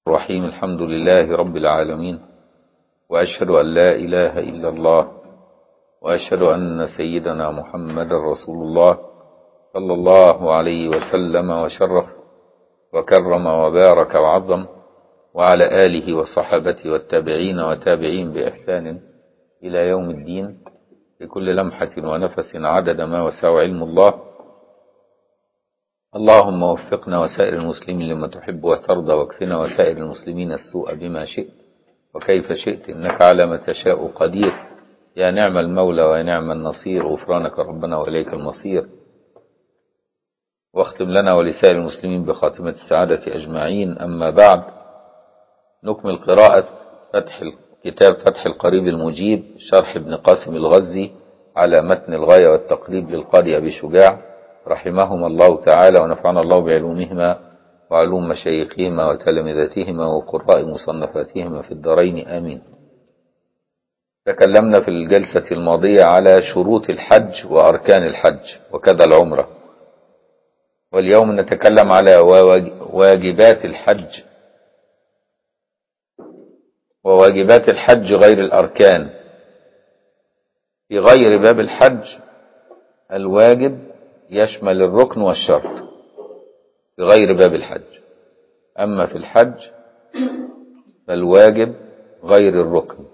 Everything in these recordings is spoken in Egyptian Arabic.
الرحيم الحمد لله رب العالمين وأشهد أن لا إله إلا الله وأشهد أن سيدنا محمد رسول الله صلى الله عليه وسلم وشرف وكرم وبارك وعظم وعلى آله وصحبته والتابعين وتابعين بإحسان إلى يوم الدين بكل لمحة ونفس عدد ما وسع علم الله اللهم وفقنا وسائر المسلمين لما تحب وترضى واكفنا وسائر المسلمين السوء بما شئت وكيف شئت إنك على ما تشاء قدير يا نعم المولى ويا نعم النصير غفرانك ربنا وإليك المصير واختم لنا ولسائر المسلمين بخاتمة السعادة أجمعين أما بعد نكمل قراءة فتح كتاب فتح القريب المجيب شرح ابن قاسم الغزي على متن الغاية والتقريب للقاضي أبي شجاع رحمهما الله تعالى ونفعنا الله بعلومهما وعلوم مشايخهما وتلامذتهما وقراء مصنفاتهما في الدارين آمين تكلمنا في الجلسة الماضية على شروط الحج وأركان الحج وكذا العمرة واليوم نتكلم على واجبات الحج وواجبات الحج غير الأركان في غير باب الحج الواجب يشمل الركن والشرط في غير باب الحج أما في الحج فالواجب غير الركن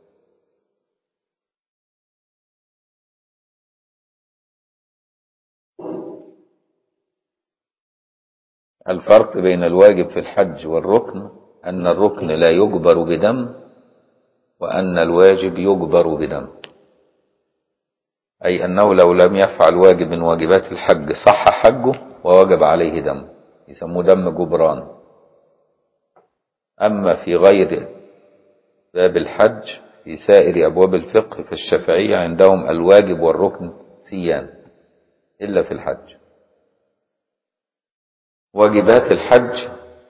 الفرق بين الواجب في الحج والركن أن الركن لا يجبر بدم وأن الواجب يجبر بدم أي أنه لو لم يفعل واجب من واجبات الحج صح حجه ووجب عليه دم يسموه دم جبران أما في غير باب الحج في سائر أبواب الفقه في الشافعية عندهم الواجب والركن سيان إلا في الحج واجبات الحج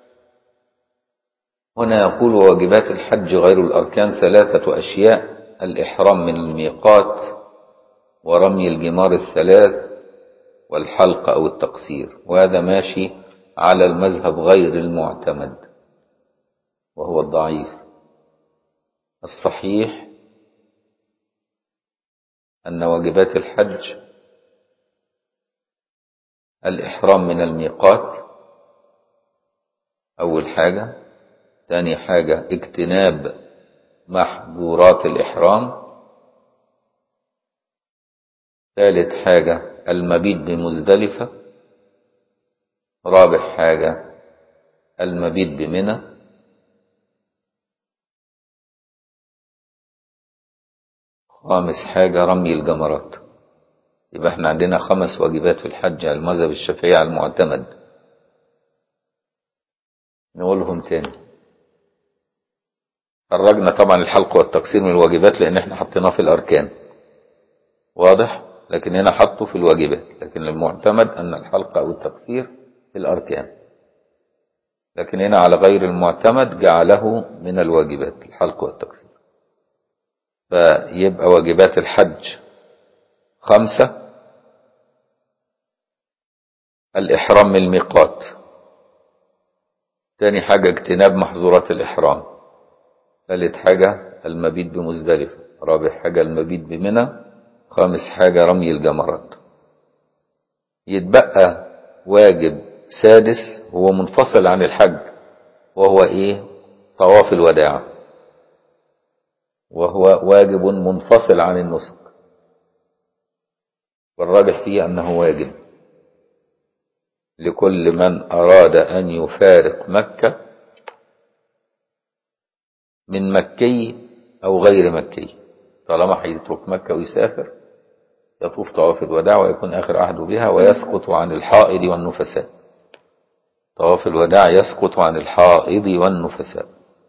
هنا يقول واجبات الحج غير الأركان ثلاثة أشياء الإحرام من الميقات ورمي الجمار الثلاث والحلق أو التقصير وهذا ماشي على المذهب غير المعتمد وهو الضعيف الصحيح أن واجبات الحج الإحرام من الميقات أول حاجة ثاني حاجة اجتناب محظورات الإحرام ثالث حاجة المبيت بمزدلفة رابع حاجة المبيت بمنى خامس حاجة رمي الجمرات يبقى احنا عندنا خمس واجبات في الحج على المذهب الشافعي على المعتمد نقولهم تاني خرجنا طبعا الحلق والتقصير من الواجبات لان احنا حطيناه في الاركان واضح لكن هنا حطه في الواجبات لكن المعتمد أن الحلق أو التقصير في الأركان لكن هنا على غير المعتمد جعله من الواجبات الحلق والتقصير فيبقى واجبات الحج خمسة الإحرام من الميقات تاني حاجة اجتناب محظورات الإحرام ثالث حاجة المبيت بمزدلفة رابع حاجة المبيت بمنى خامس حاجة رمي الجمرات يتبقى واجب سادس هو منفصل عن الحج وهو ايه طواف الوداع وهو واجب منفصل عن النسك والراجح فيه أنه واجب لكل من أراد أن يفارق مكة من مكي أو غير مكي طالما هيترك مكة ويسافر يطوف طواف الوداع ويكون آخر عهده بها ويسقط عن الحائض والنفساء طواف الوداع يسقط عن الحائض والنفساء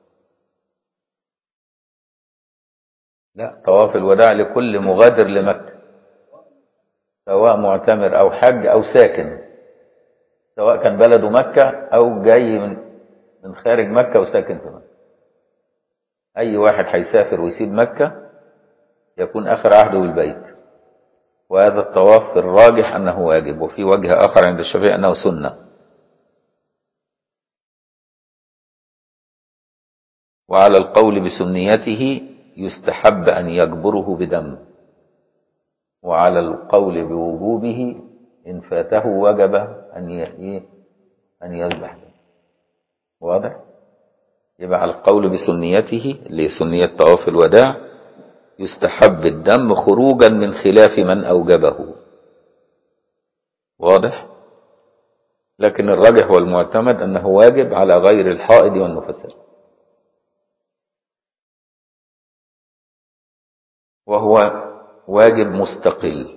لا طواف الوداع لكل مغادر لمكة سواء معتمر أو حج أو ساكن سواء كان بلده مكة أو جاي من من خارج مكة وساكن في مكة أي واحد هيسافر ويسيب مكة يكون آخر عهده بالبيت وهذا الطواف الراجح أنه واجب وفي وجه آخر عند الشافعي أنه سنة وعلى القول بسنيته يستحب أن يجبره بدم وعلى القول بوجوبه إن فاته وجب أن ي- أن يذبح واضح؟ يبقى على القول بسنيته اللي هي سنية طواف الوداع يستحب الدم خروجا من خلاف من أوجبه واضح؟ لكن الراجح والمعتمد أنه واجب على غير الحائض والنفساء وهو واجب مستقل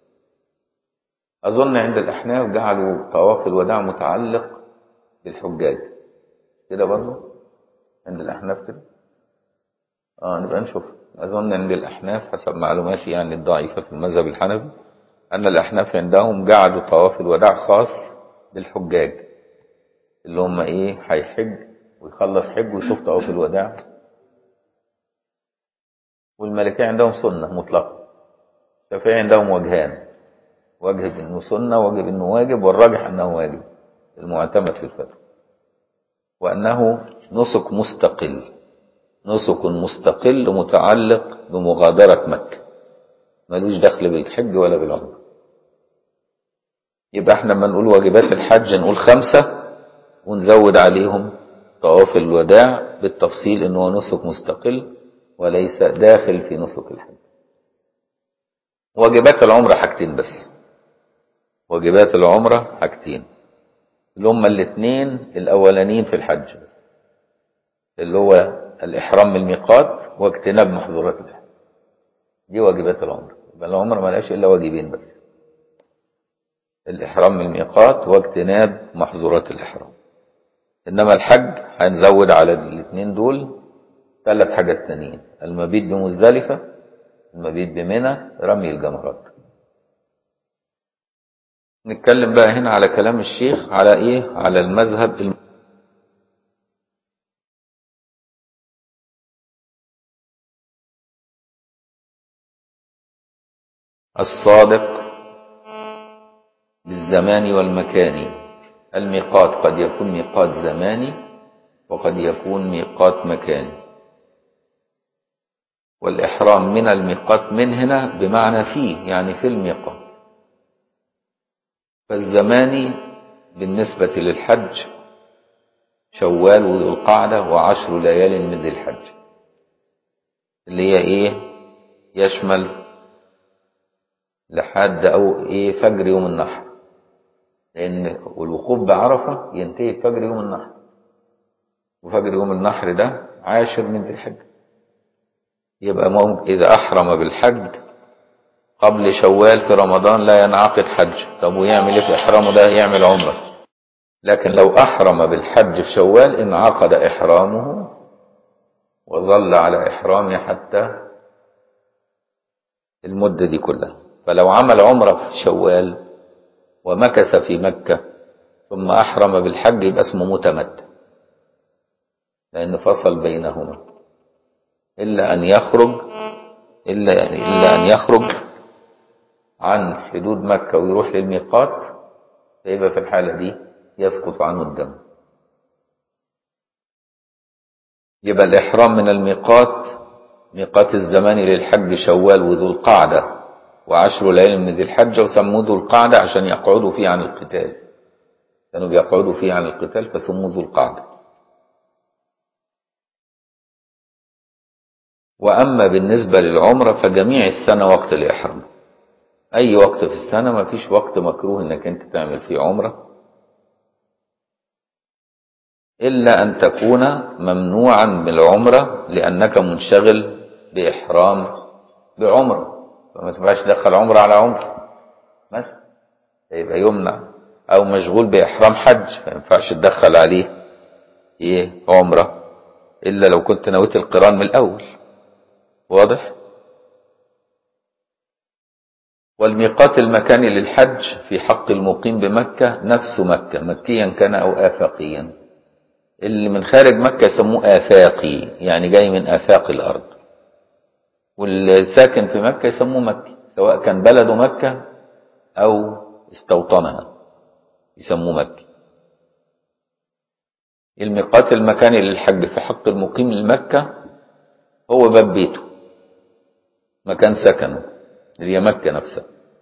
أظن عند الأحناف جعلوا طواف الوداع متعلق بالحجاج كده برضه عند الأحناف كده اه نبقى نشوف أظن عند الأحناف حسب معلوماتي يعني الضعيفة في المذهب الحنفي أن الأحناف عندهم جعلوا طواف الوداع خاص بالحجاج اللي هم إيه هيحج ويخلص حج ويشوف طواف الوداع والملكية عندهم سنة مطلقة الشافعية عندهم وجهان وجه انه سنة وجه انه واجب والراجح انه واجب المعتمد في الفتوى وانه نسك مستقل نسك مستقل متعلق بمغادرة مكة ملوش دخل بالحج ولا بالعمرة يبقى احنا لما نقول واجبات الحج نقول خمسة ونزود عليهم طواف الوداع بالتفصيل انه هو نسك مستقل وليس داخل في نسك الحج واجبات العمرة حاجتين بس واجبات العمرة حاجتين اللي هما الاثنين الأولانيين في الحج بس اللي هو الإحرام من الميقات واجتناب محظورات الحج دي واجبات العمرة يبقى العمرة ما لهاش إلا واجبين بس الإحرام من الميقات واجتناب محظورات الإحرام إنما الحج هنزود على الاثنين دول ثلاث حاجات تانيين المبيت بمزدلفة المبيت بمنى رمي الجمرات نتكلم بقى هنا على كلام الشيخ على ايه على المذهب الم... الصادق بالزمان والمكان الميقات قد يكون ميقات زماني وقد يكون ميقات مكاني والإحرام من الميقات من هنا بمعنى فيه يعني في الميقات فالزماني بالنسبة للحج شوال وذو القعدة وعشر ليال من ذي الحج اللي هي ايه يشمل لحد او ايه فجر يوم النحر لان الوقوف بعرفة ينتهي بفجر يوم النحر وفجر يوم النحر ده عاشر من ذي الحج يبقى ممكن إذا أحرم بالحج قبل شوال في رمضان لا ينعقد حج طب ويعمل ايه في إحرامه ده يعمل عمرة لكن لو أحرم بالحج في شوال انعقد إحرامه وظل على إحرامه حتى المدة دي كلها فلو عمل عمرة في شوال ومكث في مكة ثم أحرم بالحج يبقى اسمه متمتع لأن فصل بينهما إلا أن يخرج إلا, إلا أن يخرج عن حدود مكة ويروح للميقات فيبقى في الحالة دي يسقط عنه الدم يبقى الإحرام من الميقات ميقات الزمان للحج شوال وذو القعدة وعشر ليال من ذي الحجة وسموه ذو القعدة عشان يقعدوا فيه عن القتال كانوا بيقعدوا فيه عن القتال فسموه ذو القعدة وأما بالنسبة للعمرة فجميع السنة وقت الإحرام أي وقت في السنة ما فيش وقت مكروه إنك أنت تعمل فيه عمرة إلا أن تكون ممنوعا بالعمرة لأنك منشغل بإحرام بعمرة فما تبقاش تدخل عمرة على عمرة مثلا يبقى يمنع أو مشغول بإحرام حج ما ينفعش تدخل عليه إيه عمرة إلا لو كنت نويت القران من الأول واضح والميقات المكاني للحج في حق المقيم بمكة نفس مكة مكيا كان أو آفاقيا اللي من خارج مكة يسموه آفاقي يعني جاي من آفاق الأرض والساكن في مكة يسموه مكي سواء كان بلده مكة أو استوطنها يسموه مكي الميقات المكاني للحج في حق المقيم لمكة هو باب بيته مكان سكنه اللي هي مكة نفسها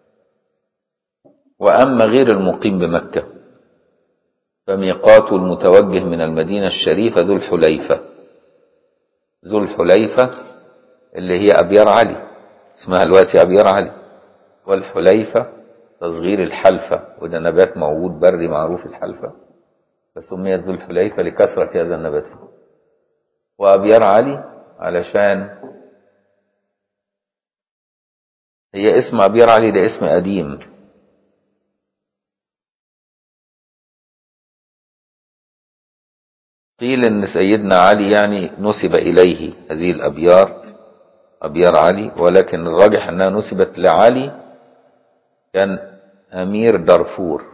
وأما غير المقيم بمكة فميقات المتوجه من المدينة الشريفة ذو الحليفة ذو الحليفة اللي هي أبيار علي اسمها دلوقتي أبيار علي والحليفة تصغير الحلفة وده نبات موجود بري معروف الحلفة فسميت ذو الحليفة لكثرة هذا النبات فيه وأبيار علي علشان هي اسم أبيار علي ده اسم قديم قيل ان سيدنا علي يعني نسب اليه هذه الابيار ابيار علي ولكن الراجح انها نسبت لعلي كان امير دارفور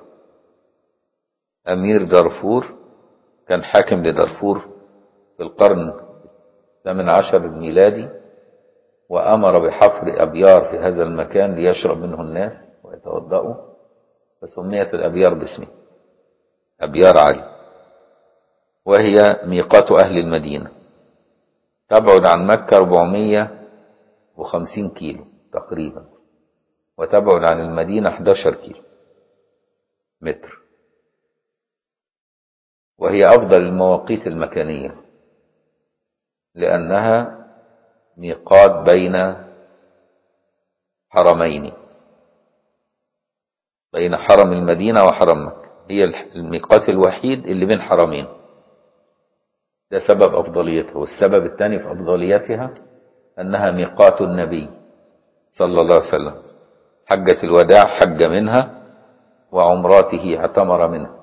امير دارفور كان حاكم لدارفور في القرن الثامن عشر الميلادي وامر بحفر ابيار في هذا المكان ليشرب منه الناس ويتوضأوا فسميت الابيار باسمه ابيار علي وهي ميقات أهل المدينة تبعد عن مكة 450 كيلو تقريبا وتبعد عن المدينة 11 كيلو متر وهي أفضل المواقيت المكانية لأنها ميقات بين حرمين بين حرم المدينة وحرم مكة هي الميقات الوحيد اللي بين حرمين ده سبب أفضليتها والسبب الثاني في أفضليتها أنها ميقات النبي صلى الله عليه وسلم حجة الوداع حج منها وعمراته اعتمر منها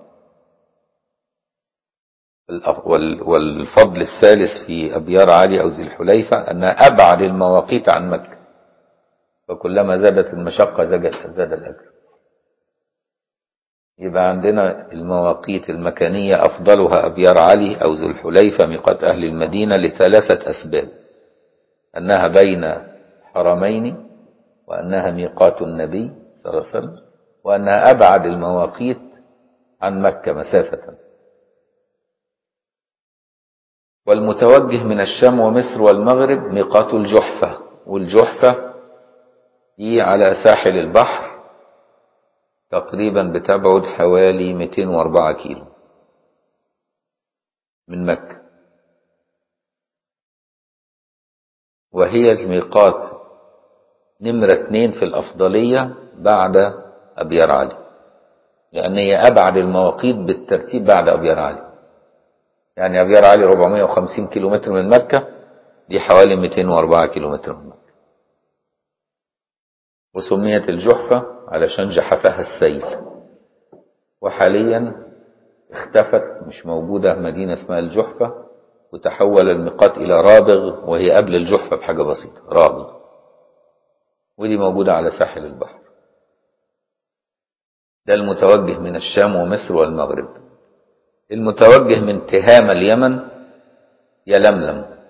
والفضل الثالث في أبيار علي أو ذي الحليفة أنها أبعد المواقيت عن مكة فكلما زادت المشقة زاد الأجر يبقى عندنا المواقيت المكانية أفضلها أبيار علي أو ذو الحليفة ميقات أهل المدينة لثلاثة أسباب أنها بين حرمين وأنها ميقات النبي صلى الله عليه وسلم وأنها أبعد المواقيت عن مكة مسافة والمتوجه من الشام ومصر والمغرب ميقات الجحفة والجحفة دي على ساحل البحر تقريبا بتبعد حوالي 204 كيلو من مكة وهي الميقات نمرة اتنين في الأفضلية بعد أبيار علي لأن هي أبعد المواقيت بالترتيب بعد أبيار علي يعني أبيار علي 450 كيلو متر من مكة دي حوالي 204 كيلو متر من مكة وسميت الجحفة علشان جحفها السيل وحاليا اختفت مش موجودة مدينة اسمها الجحفة وتحول الميقات إلى رابغ وهي قبل الجحفة بحاجة بسيطة رابغ ودي موجودة على ساحل البحر ده المتوجه من الشام ومصر والمغرب المتوجه من تهام اليمن يلملم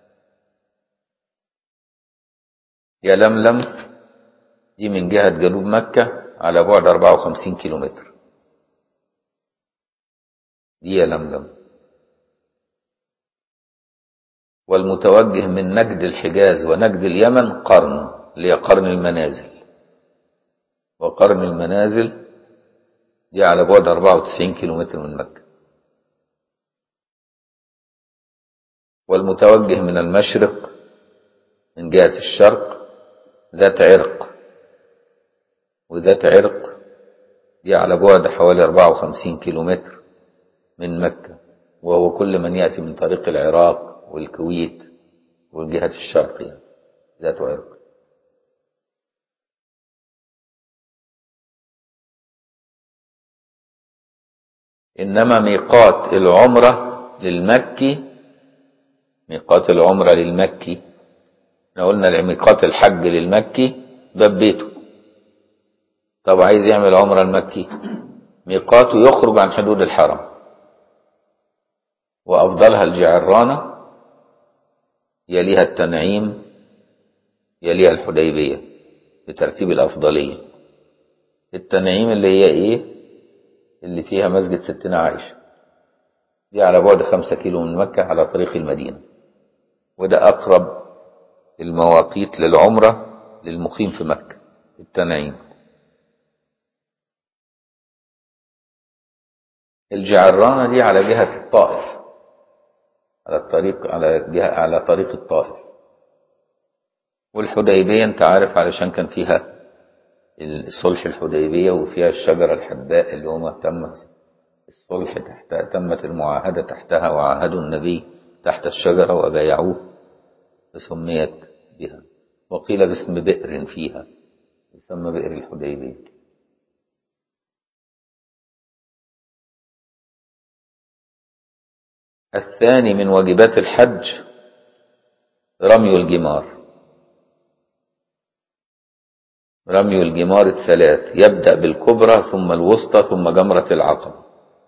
يلملم دي من جهة جنوب مكة على بعد 54 كيلومتر دي يلملم والمتوجه من نجد الحجاز ونجد اليمن قرن اللي هي قرن المنازل وقرن المنازل دي على بعد 94 كيلومتر من مكة والمتوجه من المشرق من جهة الشرق ذات عرق وذات عرق دي على بعد حوالي 54 كيلومتر من مكة وهو كل من يأتي من طريق العراق والكويت والجهة الشرقية ذات عرق إنما ميقات العمرة للمكي ميقات العمرة للمكي احنا قلنا ميقات الحج للمكي باب بيته طب عايز يعمل عمرة المكي ميقاته يخرج عن حدود الحرم وأفضلها الجعرانة يليها التنعيم يليها الحديبية بترتيب الأفضلية التنعيم اللي هي إيه اللي فيها مسجد ستنا عائشة دي على بعد خمسة كيلو من مكة على طريق المدينة وده أقرب المواقيت للعمرة للمقيم في مكة التنعيم الجعرانة دي على جهة الطائف على الطريق على جهة على طريق الطائف والحديبية انت عارف علشان كان فيها الصلح الحديبية وفيها الشجرة الحداء اللي هو تم الصلح تحت تمت المعاهدة تحتها وعاهدوا النبي تحت الشجرة وبايعوه فسميت بها وقيل باسم بئر فيها يسمى بئر الحديبية الثاني من واجبات الحج رمي الجمار رمي الجمار الثلاث يبدأ بالكبرى ثم الوسطى ثم جمرة العقبة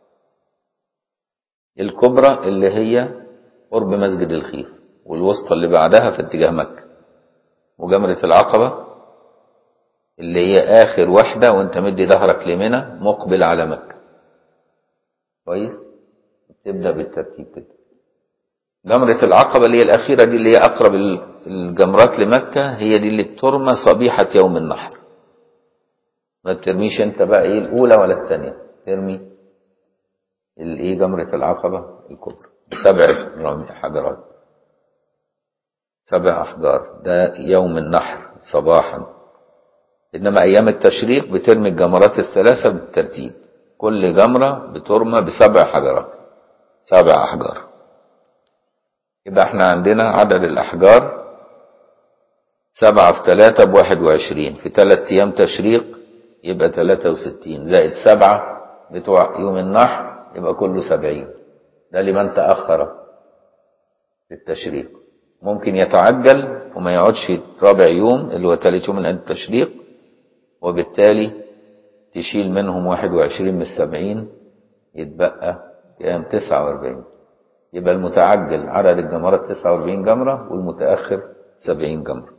الكبرى اللي هي قرب مسجد الخيف والوسطى اللي بعدها في اتجاه مكة وجمرة العقبة اللي هي آخر واحدة وانت مدي ظهرك لمنى مقبل على مكة كويس تبدأ بالترتيب كده جمرة العقبة اللي هي الأخيرة دي اللي هي أقرب الجمرات لمكة هي دي اللي بترمى صبيحة يوم النحر ما بترميش انت بقى ايه الأولى ولا الثانية ترمي الايه جمرة العقبة الكبرى بسبع حجرات سبع أحجار ده يوم النحر صباحا إنما أيام التشريق بترمي الجمرات الثلاثة بالترتيب كل جمرة بترمى بسبع حجرات سبع أحجار يبقى احنا عندنا عدد الأحجار سبعة في ثلاثة بواحد وعشرين في ثلاث أيام تشريق يبقى ثلاثة وستين زائد سبعة بتوع يوم النحر يبقى كله سبعين ده لمن تأخر في التشريق ممكن يتعجل وما يقعدش رابع يوم اللي هو ثالث يوم من التشريق وبالتالي تشيل منهم واحد وعشرين من السبعين يتبقى كام تسعة واربعين يبقى المتعجل عدد الجمرات تسعة واربعين جمرة والمتأخر سبعين جمرة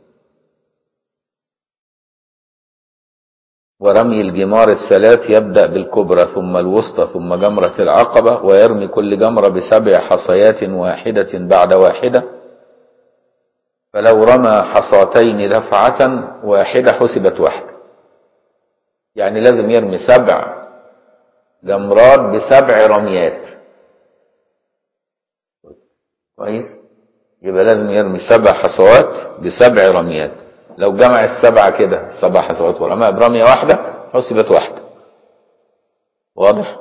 ورمي الجمار الثلاث يبدأ بالكبرى ثم الوسطى ثم جمرة العقبة ويرمي كل جمرة بسبع حصيات واحدة بعد واحدة فلو رمى حصاتين دفعة واحدة حسبت واحدة يعني لازم يرمي سبع جمرات بسبع رميات كويس يبقى لازم يرمي سبع حصوات بسبع رميات لو جمع السبعة كده سبع حصوات ورماها برمية واحدة حسبت واحدة واضح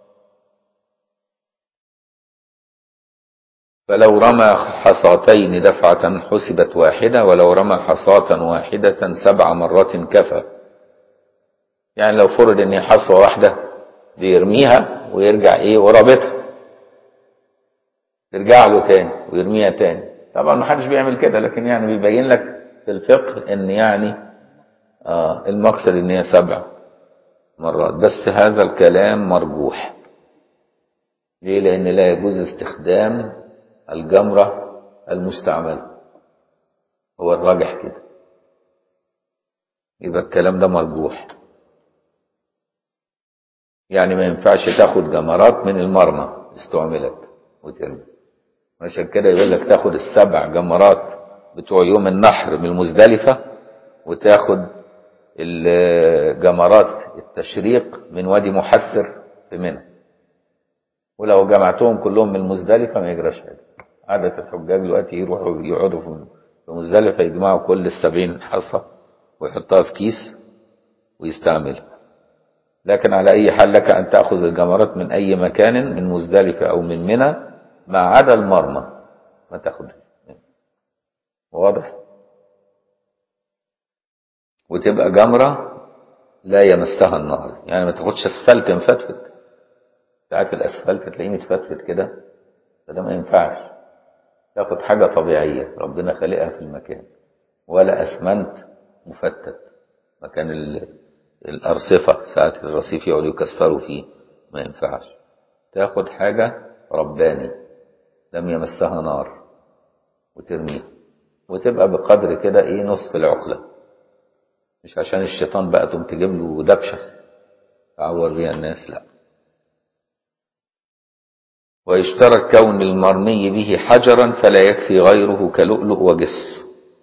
فلو رمى حصاتين دفعة حسبت واحدة ولو رمى حصاة واحدة سبع مرات كفى يعني لو فرض ان حصوة واحدة بيرميها ويرجع ايه ورابطها ترجع له تاني ويرميها تاني طبعا ما حدش بيعمل كده لكن يعني بيبين لك في الفقه ان يعني آه المقصد ان هي سبع مرات بس هذا الكلام مرجوح ليه لان لا يجوز استخدام الجمرة المستعملة هو الراجح كده يبقى الكلام ده مرجوح يعني ما ينفعش تاخد جمرات من المرمى استعملت وترمي عشان كده يقول لك تاخد السبع جمرات بتوع يوم النحر من المزدلفة وتاخد الجمرات التشريق من وادي محسر في منى ولو جمعتهم كلهم من المزدلفة ما يجراش حاجة عادة الحجاج دلوقتي يروحوا يقعدوا في مزدلفة يجمعوا كل السبعين حصة ويحطها في كيس ويستعملها لكن على أي حال لك أن تأخذ الجمرات من أي مكان من مزدلفة أو من منى ما عدا المرمى ما تاخدها واضح وتبقى جمرة لا يمسها النهر يعني ما تاخدش اسفلت مفتفت ساعات الاسفلت تلاقيه متفتفت كده فده ما ينفعش تاخد حاجة طبيعية ربنا خلقها في المكان ولا اسمنت مفتت مكان الأرصفة ساعات الرصيف يقعدوا يكسروا فيه ما ينفعش تاخد حاجة رباني لم يمسها نار وترميها وتبقى بقدر كده ايه نصف العقلة مش عشان الشيطان بقى تقوم تجيب له دبشة تعور بيها الناس لا ويشترط كون المرمي به حجرا فلا يكفي غيره كلؤلؤ وجس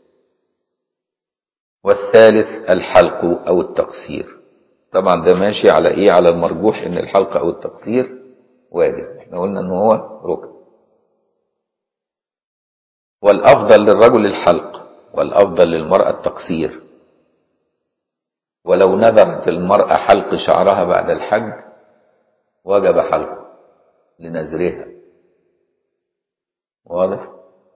والثالث الحلق أو التقصير طبعا ده ماشي على ايه على المرجوح ان الحلق او التقصير واجب احنا قلنا ان هو ركن والافضل للرجل الحلق والافضل للمرأة التقصير ولو نذرت المرأة حلق شعرها بعد الحج وجب حلقه لنذرها واضح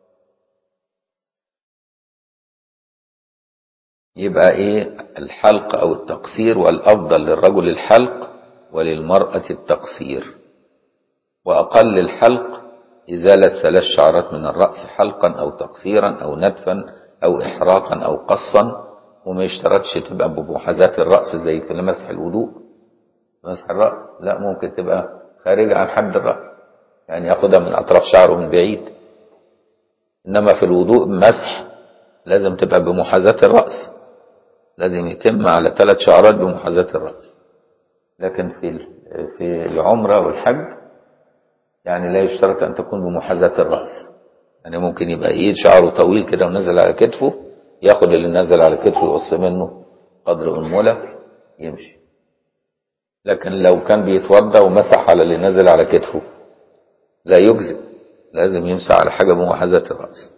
يبقى ايه الحلق او التقصير والافضل للرجل الحلق وللمرأة التقصير واقل الحلق ازالة ثلاث شعرات من الرأس حلقا او تقصيرا او نتفا او احراقا او قصا وما يشترطش تبقى بمحاذاة الرأس زي في مسح الوضوء مسح الرأس لا ممكن تبقى خارجة عن حد الرأس يعني ياخدها من اطراف شعره من بعيد انما في الوضوء مسح لازم تبقى بمحاذاة الرأس لازم يتم على ثلاث شعرات بمحاذاة الرأس لكن في في العمرة والحج يعني لا يشترط أن تكون بمحاذاة الرأس يعني ممكن يبقى إيد شعره طويل كده ونزل على كتفه ياخد اللي نزل على كتفه يقص منه قدر أنملة يمشي لكن لو كان بيتوضى ومسح على اللي نزل على كتفه لا يجزئ لازم يمسح على حاجة بمحاذاة الرأس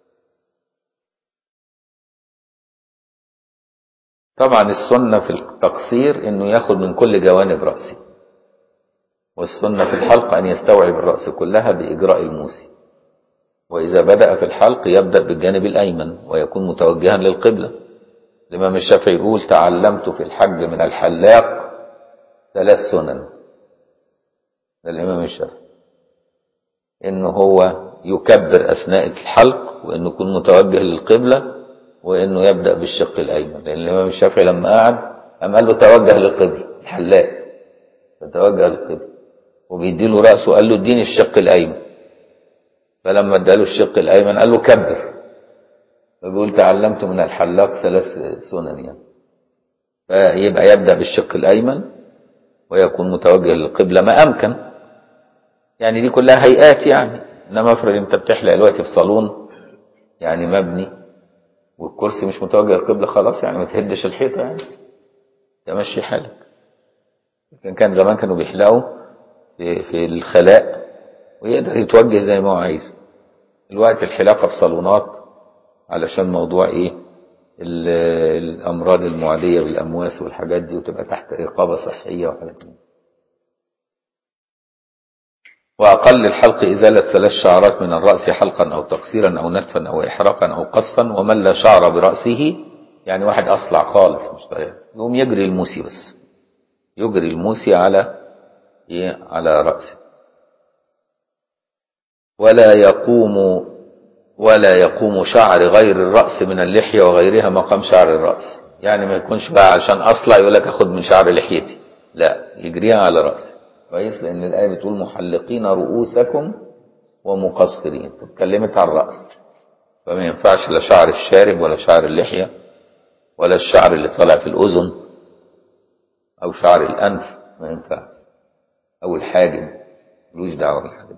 طبعا السنة في التقصير انه ياخد من كل جوانب رأسه والسنة في الحلق ان يستوعب الرأس كلها بإجراء الموسي وإذا بدأ في الحلق يبدأ بالجانب الأيمن ويكون متوجها للقبلة الإمام الشافعي يقول تعلمت في الحج من الحلاق ثلاث سنن ده الإمام الشافعي إنه هو يكبر أثناء الحلق وإنه يكون متوجه للقبلة وانه يبدا بالشق الايمن لان الامام الشافعي لما قعد قام قال له توجه للقبله الحلاق فتوجه للقبله وبيدي له راسه قال له اديني الشق الايمن فلما اداله الشق الايمن قال له كبر فبيقول تعلمت من الحلاق ثلاث سنن يعني فيبقى يبدا بالشق الايمن ويكون متوجه للقبله ما امكن يعني دي كلها هيئات يعني انما افرض انت بتحلق دلوقتي في صالون يعني مبني والكرسي مش متوجه القبلة خلاص يعني ما تهدش الحيطة يعني تمشي حالك لكن كان زمان كانوا بيحلقوا في, في الخلاء ويقدر يتوجه زي ما هو عايز الوقت الحلاقة في صالونات علشان موضوع ايه الامراض المعدية بالامواس والحاجات دي وتبقى تحت رقابة صحية وحاجات دي وأقل الحلق إزالة ثلاث شعرات من الرأس حلقا أو تقصيرا أو نتفا أو إحراقا أو قصفا ومن لا شعر برأسه يعني واحد أصلع خالص مش طيب يقوم يجري الموسي بس يجري الموسي على إيه على رأسه ولا يقوم ولا يقوم شعر غير الرأس من اللحية وغيرها مقام شعر الرأس يعني ما يكونش بقى عشان أصلع يقول لك أخد من شعر لحيتي لا يجريها على رأسه كويس لان الايه بتقول محلقين رؤوسكم ومقصرين اتكلمت عن الراس فما ينفعش لا شعر الشارب ولا شعر اللحيه ولا الشعر اللي طالع في الاذن او شعر الانف ما ينفعش او الحاجب ملوش دعوه بالحاجب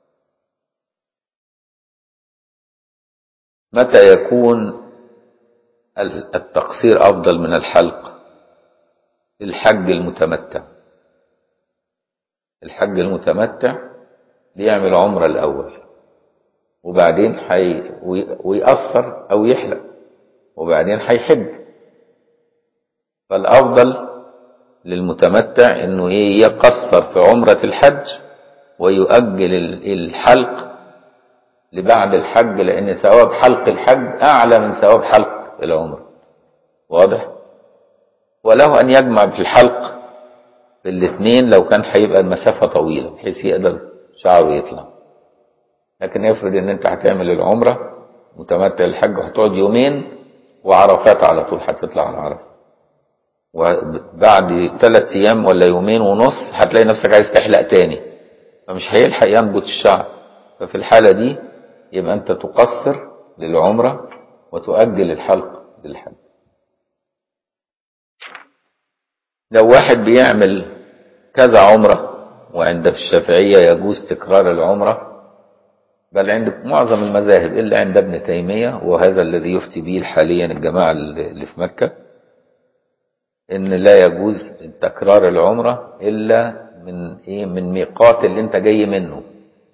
متى يكون التقصير افضل من الحلق الحج المتمتع الحج المتمتع بيعمل عمرة الأول وبعدين حي ويأثر أو يحلق وبعدين هيحج فالأفضل للمتمتع إنه إيه يقصر في عمرة الحج ويؤجل الحلق لبعد الحج لأن ثواب حلق الحج أعلى من ثواب حلق العمرة واضح؟ وله أن يجمع في الحلق الاثنين لو كان هيبقى المسافة طويلة بحيث يقدر شعره يطلع لكن افرض ان انت هتعمل العمرة متمتع الحج وهتقعد يومين وعرفات على طول هتطلع على عرفة وبعد ثلاث ايام ولا يومين ونص هتلاقي نفسك عايز تحلق تاني فمش هيلحق ينبت الشعر ففي الحالة دي يبقى انت تقصر للعمرة وتؤجل الحلق للحج لو واحد بيعمل كذا عمرة وعند الشافعية يجوز تكرار العمرة بل عند معظم المذاهب إلا عند ابن تيمية وهذا الذي يفتي به حاليا الجماعة اللي في مكة إن لا يجوز تكرار العمرة إلا من إيه من ميقات اللي أنت جاي منه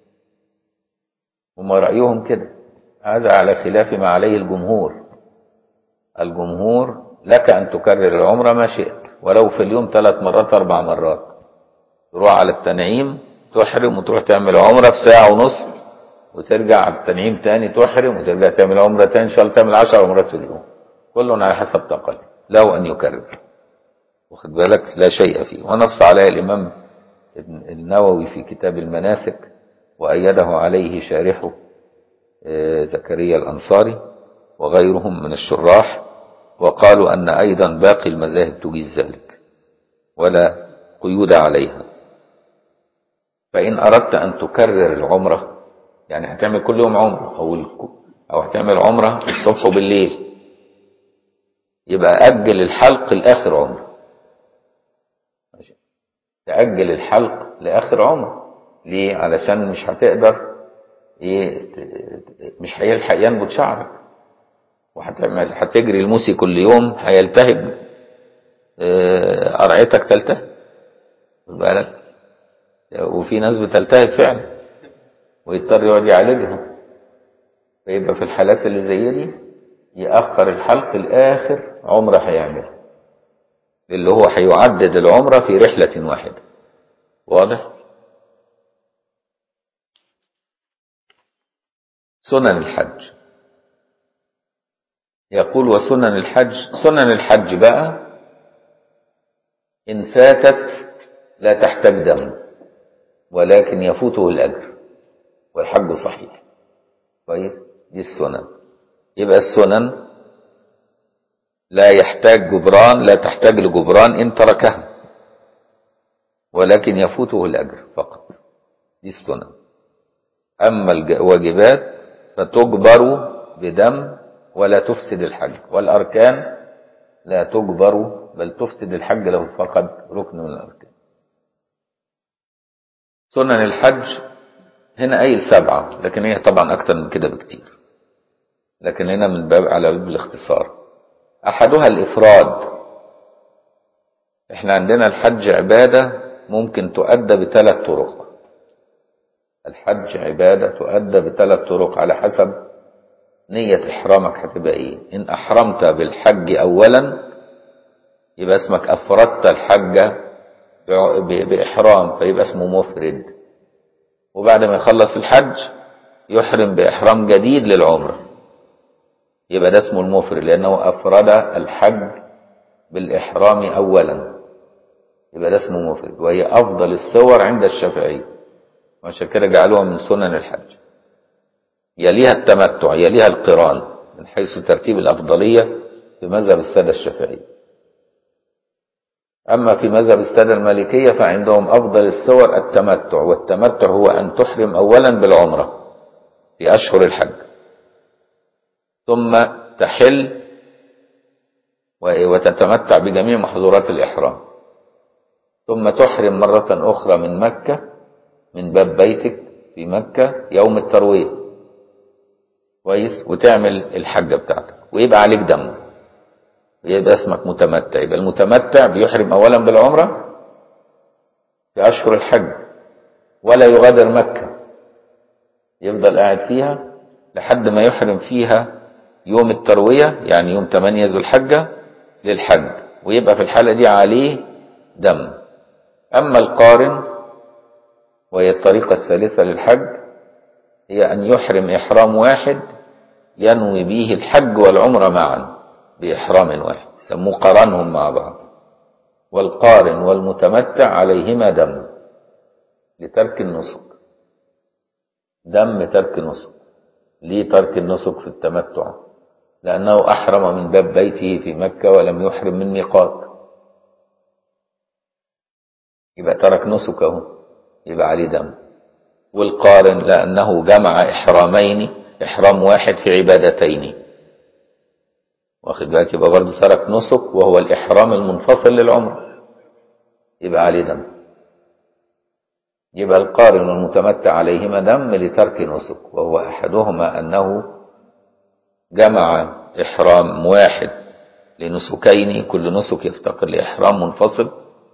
وما رأيهم كده هذا على خلاف ما عليه الجمهور الجمهور لك أن تكرر العمرة ما شئت ولو في اليوم ثلاث مرات أربع مرات تروح على التنعيم تحرم وتروح تعمل عمرة في ساعة ونص وترجع على التنعيم تاني تحرم وترجع تعمل عمرة تاني إن شاء الله تعمل عشر عمرات في اليوم كل على حسب طاقته له أن يكرر واخد بالك لا شيء فيه ونص عليه الإمام النووي في كتاب المناسك وأيده عليه شارحه زكريا الأنصاري وغيرهم من الشراح وقالوا أن أيضا باقي المذاهب تجيز ذلك ولا قيود عليها فإن أردت أن تكرر العمرة يعني هتعمل كل يوم عمرة أو أو هتعمل عمرة الصبح وبالليل يبقى أجل الحلق لآخر عمرة تأجل الحلق لآخر عمرة ليه؟ علشان مش هتقدر ايه مش هيلحق ينبت شعرك وهتعمل هتجري الموسي كل يوم هيلتهب قرعتك تلتهب خد بالك وفي ناس بتلتهب فعلا ويضطر يقعد يعالجها فيبقى في الحالات اللي زي دي يأخر الحلق الآخر عمرة هيعملها اللي هو هيعدد العمرة في رحلة واحدة واضح؟ سنن الحج يقول وسنن الحج سنن الحج بقى إن فاتت لا تحتاج دم ولكن يفوته الأجر والحج صحيح كويس دي السنن يبقى السنن لا يحتاج جبران لا تحتاج لجبران إن تركها ولكن يفوته الأجر فقط دي السنن أما الواجبات فتجبر بدم ولا تفسد الحج والأركان لا تجبر بل تفسد الحج لو فقد ركن من الأركان سنن الحج هنا قايل سبعة لكن هي طبعا أكتر من كده بكتير لكن هنا من باب على باب الاختصار أحدها الإفراد احنا عندنا الحج عبادة ممكن تؤدى بثلاث طرق الحج عبادة تؤدى بثلاث طرق على حسب نية إحرامك هتبقى إيه إن أحرمت بالحج أولا يبقى اسمك أفردت الحج بإحرام فيبقى اسمه مفرد وبعد ما يخلص الحج يحرم بإحرام جديد للعمرة يبقى ده اسمه المفرد لأنه أفرد الحج بالإحرام أولا يبقى ده اسمه مفرد وهي أفضل الصور عند الشافعية وعشان كده جعلوها من سنن الحج يليها التمتع يليها القران من حيث ترتيب الأفضلية في مذهب السادة الشافعية أما في مذهب السادة المالكية فعندهم أفضل الصور التمتع والتمتع هو أن تحرم أولا بالعمرة في أشهر الحج ثم تحل وتتمتع بجميع محظورات الإحرام ثم تحرم مرة أخرى من مكة من باب بيتك في مكة يوم التروية كويس وتعمل الحجة بتاعتك ويبقى عليك دم يبقى اسمك متمتع يبقى المتمتع بيحرم أولا بالعمرة في أشهر الحج ولا يغادر مكة يفضل قاعد فيها لحد ما يحرم فيها يوم التروية يعني يوم 8 ذو الحجة للحج ويبقى في الحالة دي عليه دم أما القارن وهي الطريقة الثالثة للحج هي أن يحرم إحرام واحد ينوي به الحج والعمرة معا بإحرام واحد سموه قرانهم مع بعض والقارن والمتمتع عليهما دم لترك النسك دم ترك نسك ليه ترك النسك في التمتع لأنه أحرم من باب بيته في مكة ولم يحرم من ميقات يبقى ترك نسكه يبقى عليه دم والقارن لأنه جمع إحرامين إحرام واحد في عبادتين واخد بالك يبقى برضه ترك نسك وهو الإحرام المنفصل للعمر يبقى عليه دم يبقى القارن والمتمتع عليهما دم لترك نسك وهو أحدهما أنه جمع إحرام واحد لنسكين كل نسك يفتقر لإحرام منفصل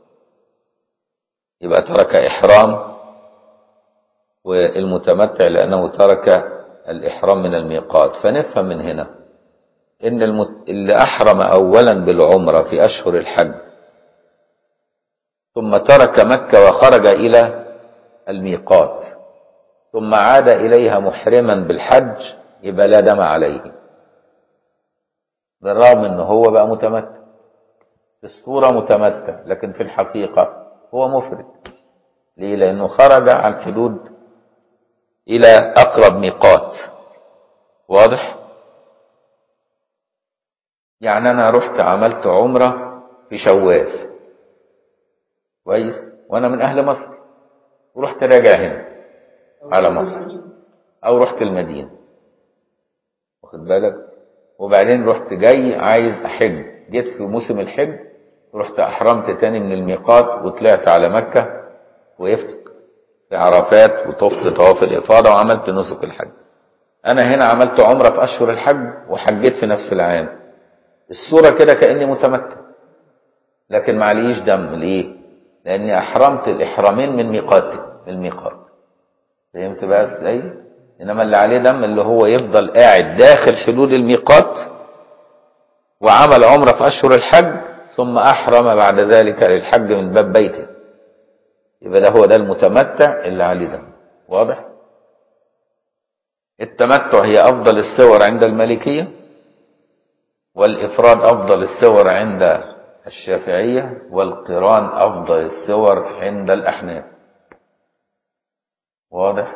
يبقى ترك إحرام والمتمتع لأنه ترك الإحرام من الميقات فنفهم من هنا إن المت... اللي أحرم أولا بالعمرة في أشهر الحج ثم ترك مكة وخرج إلى الميقات ثم عاد إليها محرما بالحج يبقى لا دم عليه بالرغم أنه هو بقى متمتع في الصورة متمتع لكن في الحقيقة هو مفرد ليه لأنه خرج عن حدود إلى أقرب ميقات واضح يعني أنا رحت عملت عمرة في شوال كويس وأنا من أهل مصر ورحت راجع هنا على مصر أو رحت المدينة واخد بالك وبعدين رحت جاي عايز أحج جيت في موسم الحج رحت أحرمت تاني من الميقات وطلعت على مكة وقفت في عرفات وطفت طواف الإفاضة وعملت نسك الحج أنا هنا عملت عمرة في أشهر الحج وحجيت في نفس العام الصورة كده كأني متمتع لكن معليش دم ليه؟ لأني أحرمت الإحرامين من ميقاتي من الميقات فهمت بقى ازاي؟ إنما اللي عليه دم اللي هو يفضل قاعد داخل حدود الميقات وعمل عمرة في أشهر الحج ثم أحرم بعد ذلك للحج من باب بيته يبقى ده هو ده المتمتع اللي عليه دم واضح؟ التمتع هي أفضل الصور عند المالكية والإفراد أفضل الصور عند الشافعية والقران أفضل الصور عند الأحناف واضح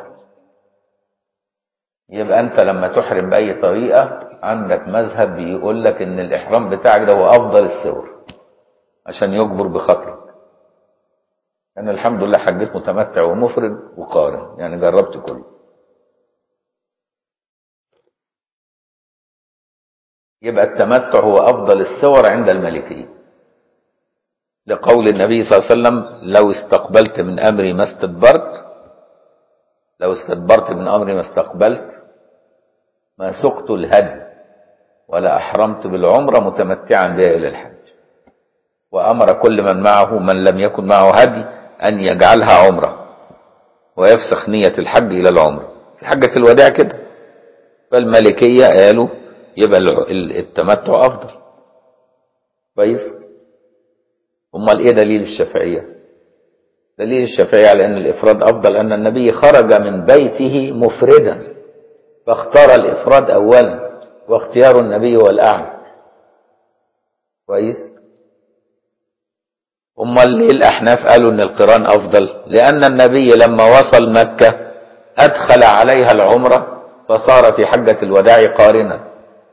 يبقى أنت لما تحرم بأي طريقة عندك مذهب بيقول لك إن الإحرام بتاعك ده هو أفضل الصور عشان يجبر بخاطرك أنا الحمد لله حجيت متمتع ومفرد وقارن يعني جربت كله يبقى التمتع هو أفضل الصور عند المالكية لقول النبي صلى الله عليه وسلم لو استقبلت من أمري ما استدبرت لو استدبرت من أمري ما استقبلت ما سقت الهدي ولا أحرمت بالعمرة متمتعا بها إلى الحج وأمر كل من معه من لم يكن معه هدي أن يجعلها عمرة ويفسخ نية الحج إلى العمرة في حجة الوداع كده فالمالكية قالوا يبقى التمتع أفضل كويس امال ايه دليل الشافعيه دليل الشافعيه على ان الافراد افضل ان النبي خرج من بيته مفردا فاختار الافراد اولا واختيار النبي هو الاعلى كويس امال ليه الاحناف قالوا ان القران افضل لان النبي لما وصل مكه ادخل عليها العمره فصار في حجه الوداع قارنا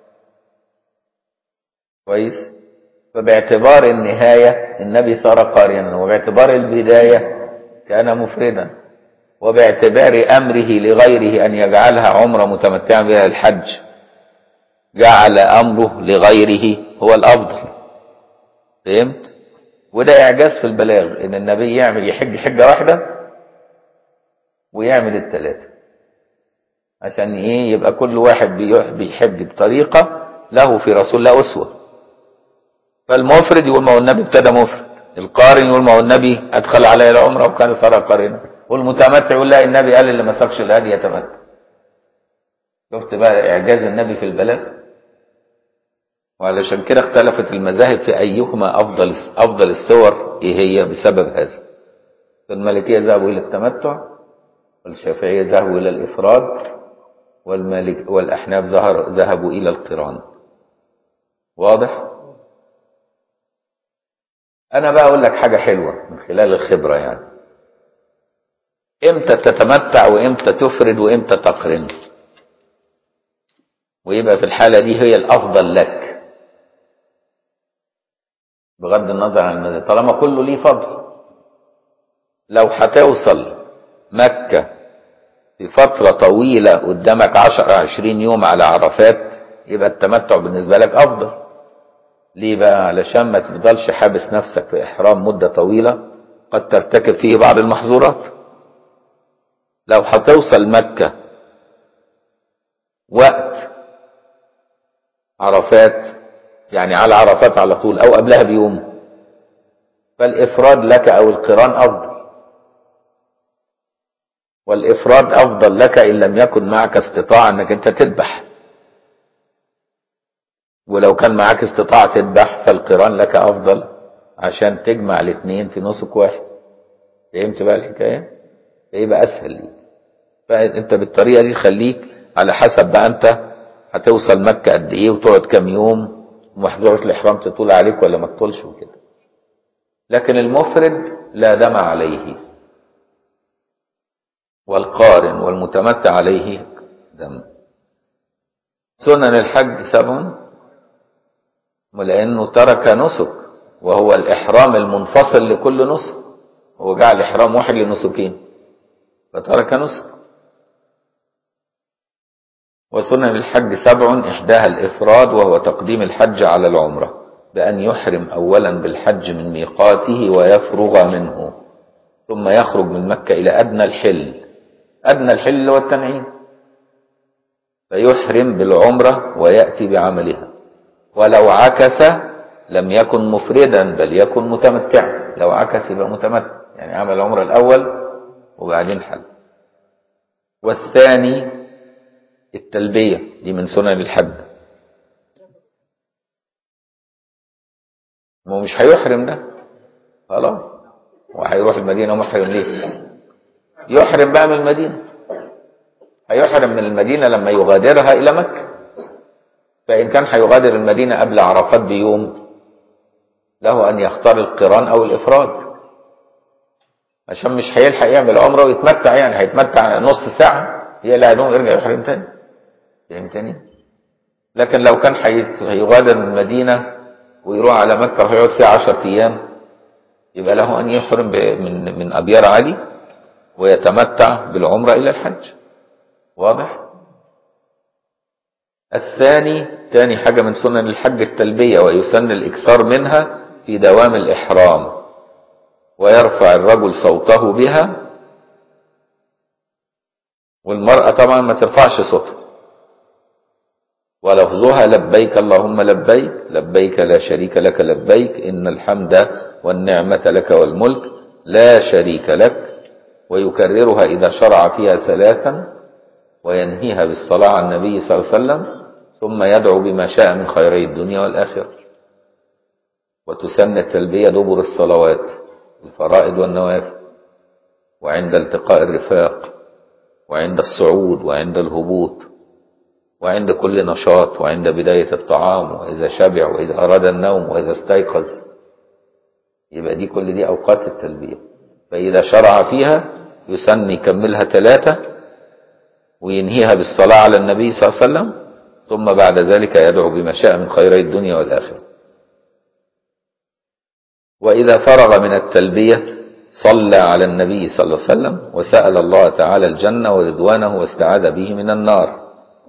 كويس فباعتبار النهاية النبي صار قارنا وباعتبار البداية كان مفردا وباعتبار أمره لغيره أن يجعلها عمرة متمتعا بها الحج جعل أمره لغيره هو الأفضل فهمت؟ وده إعجاز في البلاغ إن النبي يعمل يحج حجة واحدة ويعمل الثلاثة عشان إيه يبقى كل واحد بيحج بطريقة له في رسول الله أسوة فالمفرد يقول ما هو النبي ابتدى مفرد القارن يقول ما هو النبي ادخل عليه العمره وكان صار قارنا والمتمتع يقول لا النبي قال اللي ما ساقش الهدي يتمتع شفت بقى اعجاز النبي في البلاغ وعلشان كده اختلفت المذاهب في ايهما افضل افضل الصور ايه هي بسبب هذا فالمالكيه ذهبوا الى التمتع والشافعيه ذهبوا الى الافراد والمالك والاحناف ذهبوا الى القران واضح انا بقى اقول لك حاجه حلوه من خلال الخبره يعني امتى تتمتع وامتى تفرد وامتى تقرن ويبقى في الحاله دي هي الافضل لك بغض النظر عن المذهب طالما كله ليه فضل لو هتوصل مكة في فترة طويلة قدامك عشر عشرين يوم على عرفات يبقى التمتع بالنسبة لك أفضل ليه بقى علشان ما تفضلش حابس نفسك في إحرام مدة طويلة قد ترتكب فيه بعض المحظورات لو هتوصل مكة وقت عرفات يعني على عرفات على طول او قبلها بيوم فالافراد لك او القران افضل والافراد افضل لك ان لم يكن معك استطاعه انك انت تذبح ولو كان معك استطاعه تذبح فالقران لك افضل عشان تجمع الاثنين في نسك واحد فهمت بقى الحكايه فيبقى اسهل ليك فانت بالطريقه دي خليك على حسب بقى انت هتوصل مكه قد ايه وتقعد كام يوم ومحظوره الاحرام تطول عليك ولا ما تطولش وكده لكن المفرد لا دم عليه والقارن والمتمتع عليه دم سنن الحج سبع ولأنه ترك نسك وهو الإحرام المنفصل لكل نسك هو جعل إحرام واحد لنسكين فترك نسك وسنن الحج سبع إحداها الإفراد وهو تقديم الحج على العمرة بأن يحرم أولا بالحج من ميقاته ويفرغ منه ثم يخرج من مكة إلى أدنى الحل أدنى الحل اللي هو التنعيم فيحرم بالعمرة ويأتي بعملها ولو عكس لم يكن مفردا بل يكن متمتعا لو عكس يبقى متمتع يعني عمل العمرة الأول وبعدين حل والثاني التلبية دي من سنن الحج ما هو مش هيحرم ده خلاص وهيروح المدينة ومحرم ليه يحرم بقى من المدينة هيحرم من المدينة لما يغادرها إلى مكة فإن كان هيغادر المدينة قبل عرفات بيوم له أن يختار القران أو الإفراد عشان مش هيلحق يعمل عمرة ويتمتع يعني هيتمتع نص ساعة يقلع هدوم ويرجع يحرم تاني فهمتني؟ لكن لو كان هيغادر من المدينة ويروح على مكة ويقعد فيها 10 أيام يبقى له أن يحرم من من أبيار علي ويتمتع بالعمرة إلى الحج واضح؟ الثاني ثاني حاجة من سنن الحج التلبية ويسن الإكثار منها في دوام الإحرام ويرفع الرجل صوته بها والمرأة طبعا ما ترفعش صوتها ولفظها لبيك اللهم لبيك لبيك لا شريك لك لبيك إن الحمد والنعمة لك والملك لا شريك لك ويكررها إذا شرع فيها ثلاثا وينهيها بالصلاة على النبي صلى الله عليه وسلم ثم يدعو بما شاء من خيري الدنيا والآخرة وتسن التلبية دبر الصلوات الفرائض والنوافل وعند التقاء الرفاق وعند الصعود وعند الهبوط وعند كل نشاط وعند بداية الطعام وإذا شبع وإذا أراد النوم وإذا استيقظ يبقى دي كل دي أوقات التلبية فإذا شرع فيها يسن يكملها ثلاثة وينهيها بالصلاة على النبي صلى الله عليه وسلم ثم بعد ذلك يدعو بما شاء من خيري الدنيا والآخرة وإذا فرغ من التلبية صلى على النبي صلى الله عليه وسلم وسأل الله تعالى الجنة ورضوانه واستعاذ به من النار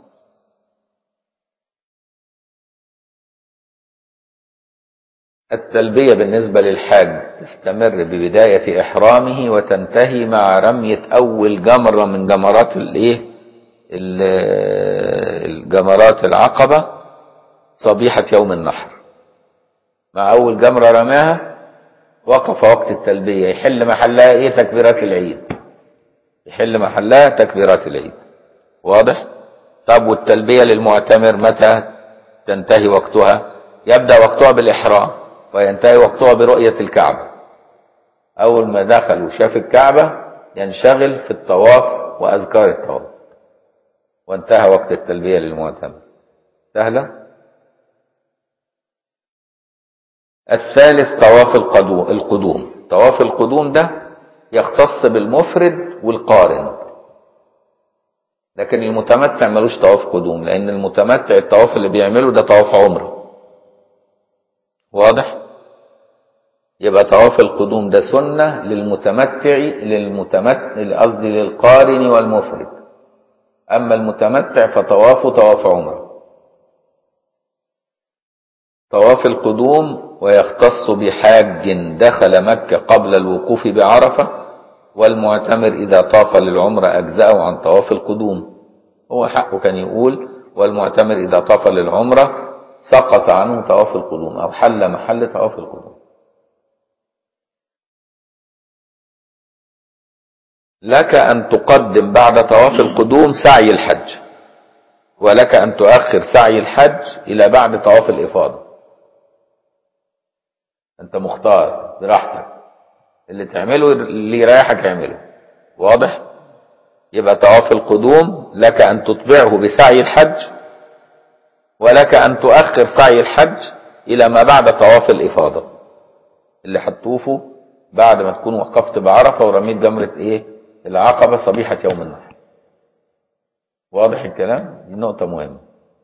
التلبية بالنسبة للحاج تستمر ببداية إحرامه وتنتهي مع رمية أول جمرة من جمرات الإيه؟ الجمرات العقبة صبيحة يوم النحر مع أول جمرة رماها وقف وقت التلبية يحل محلها إيه تكبيرات العيد يحل محلها تكبيرات العيد واضح؟ طب والتلبية للمعتمر متى تنتهي وقتها؟ يبدأ وقتها بالإحرام وينتهي وقتها برؤية الكعبة أول ما دخل وشاف الكعبة ينشغل في الطواف وأذكار الطواف وانتهى وقت التلبية للمعتمر سهلة الثالث طواف القدوم طواف القدوم ده يختص بالمفرد والقارن لكن المتمتع ملوش طواف قدوم لأن المتمتع الطواف اللي بيعمله ده طواف عمره واضح يبقى طواف القدوم ده سنة للمتمتع للمتمتع قصدي للقارن والمفرد أما المتمتع فطوافه طواف عمره طواف القدوم ويختص بحاج دخل مكة قبل الوقوف بعرفة والمعتمر إذا طاف للعمرة أجزأه عن طواف القدوم هو حقه كان يقول والمعتمر إذا طاف للعمرة سقط عنه طواف القدوم أو حل محل طواف القدوم لك أن تقدم بعد طواف القدوم سعي الحج ولك أن تؤخر سعي الحج إلى بعد طواف الإفاضة أنت مختار براحتك اللي تعمله اللي يريحك اعمله واضح يبقى طواف القدوم لك أن تتبعه بسعي الحج ولك أن تؤخر سعي الحج إلى ما بعد طواف الإفاضة اللي هتطوفه بعد ما تكون وقفت بعرفة ورميت جمرة إيه العقبة صبيحة يوم النحر واضح الكلام دي نقطة مهمة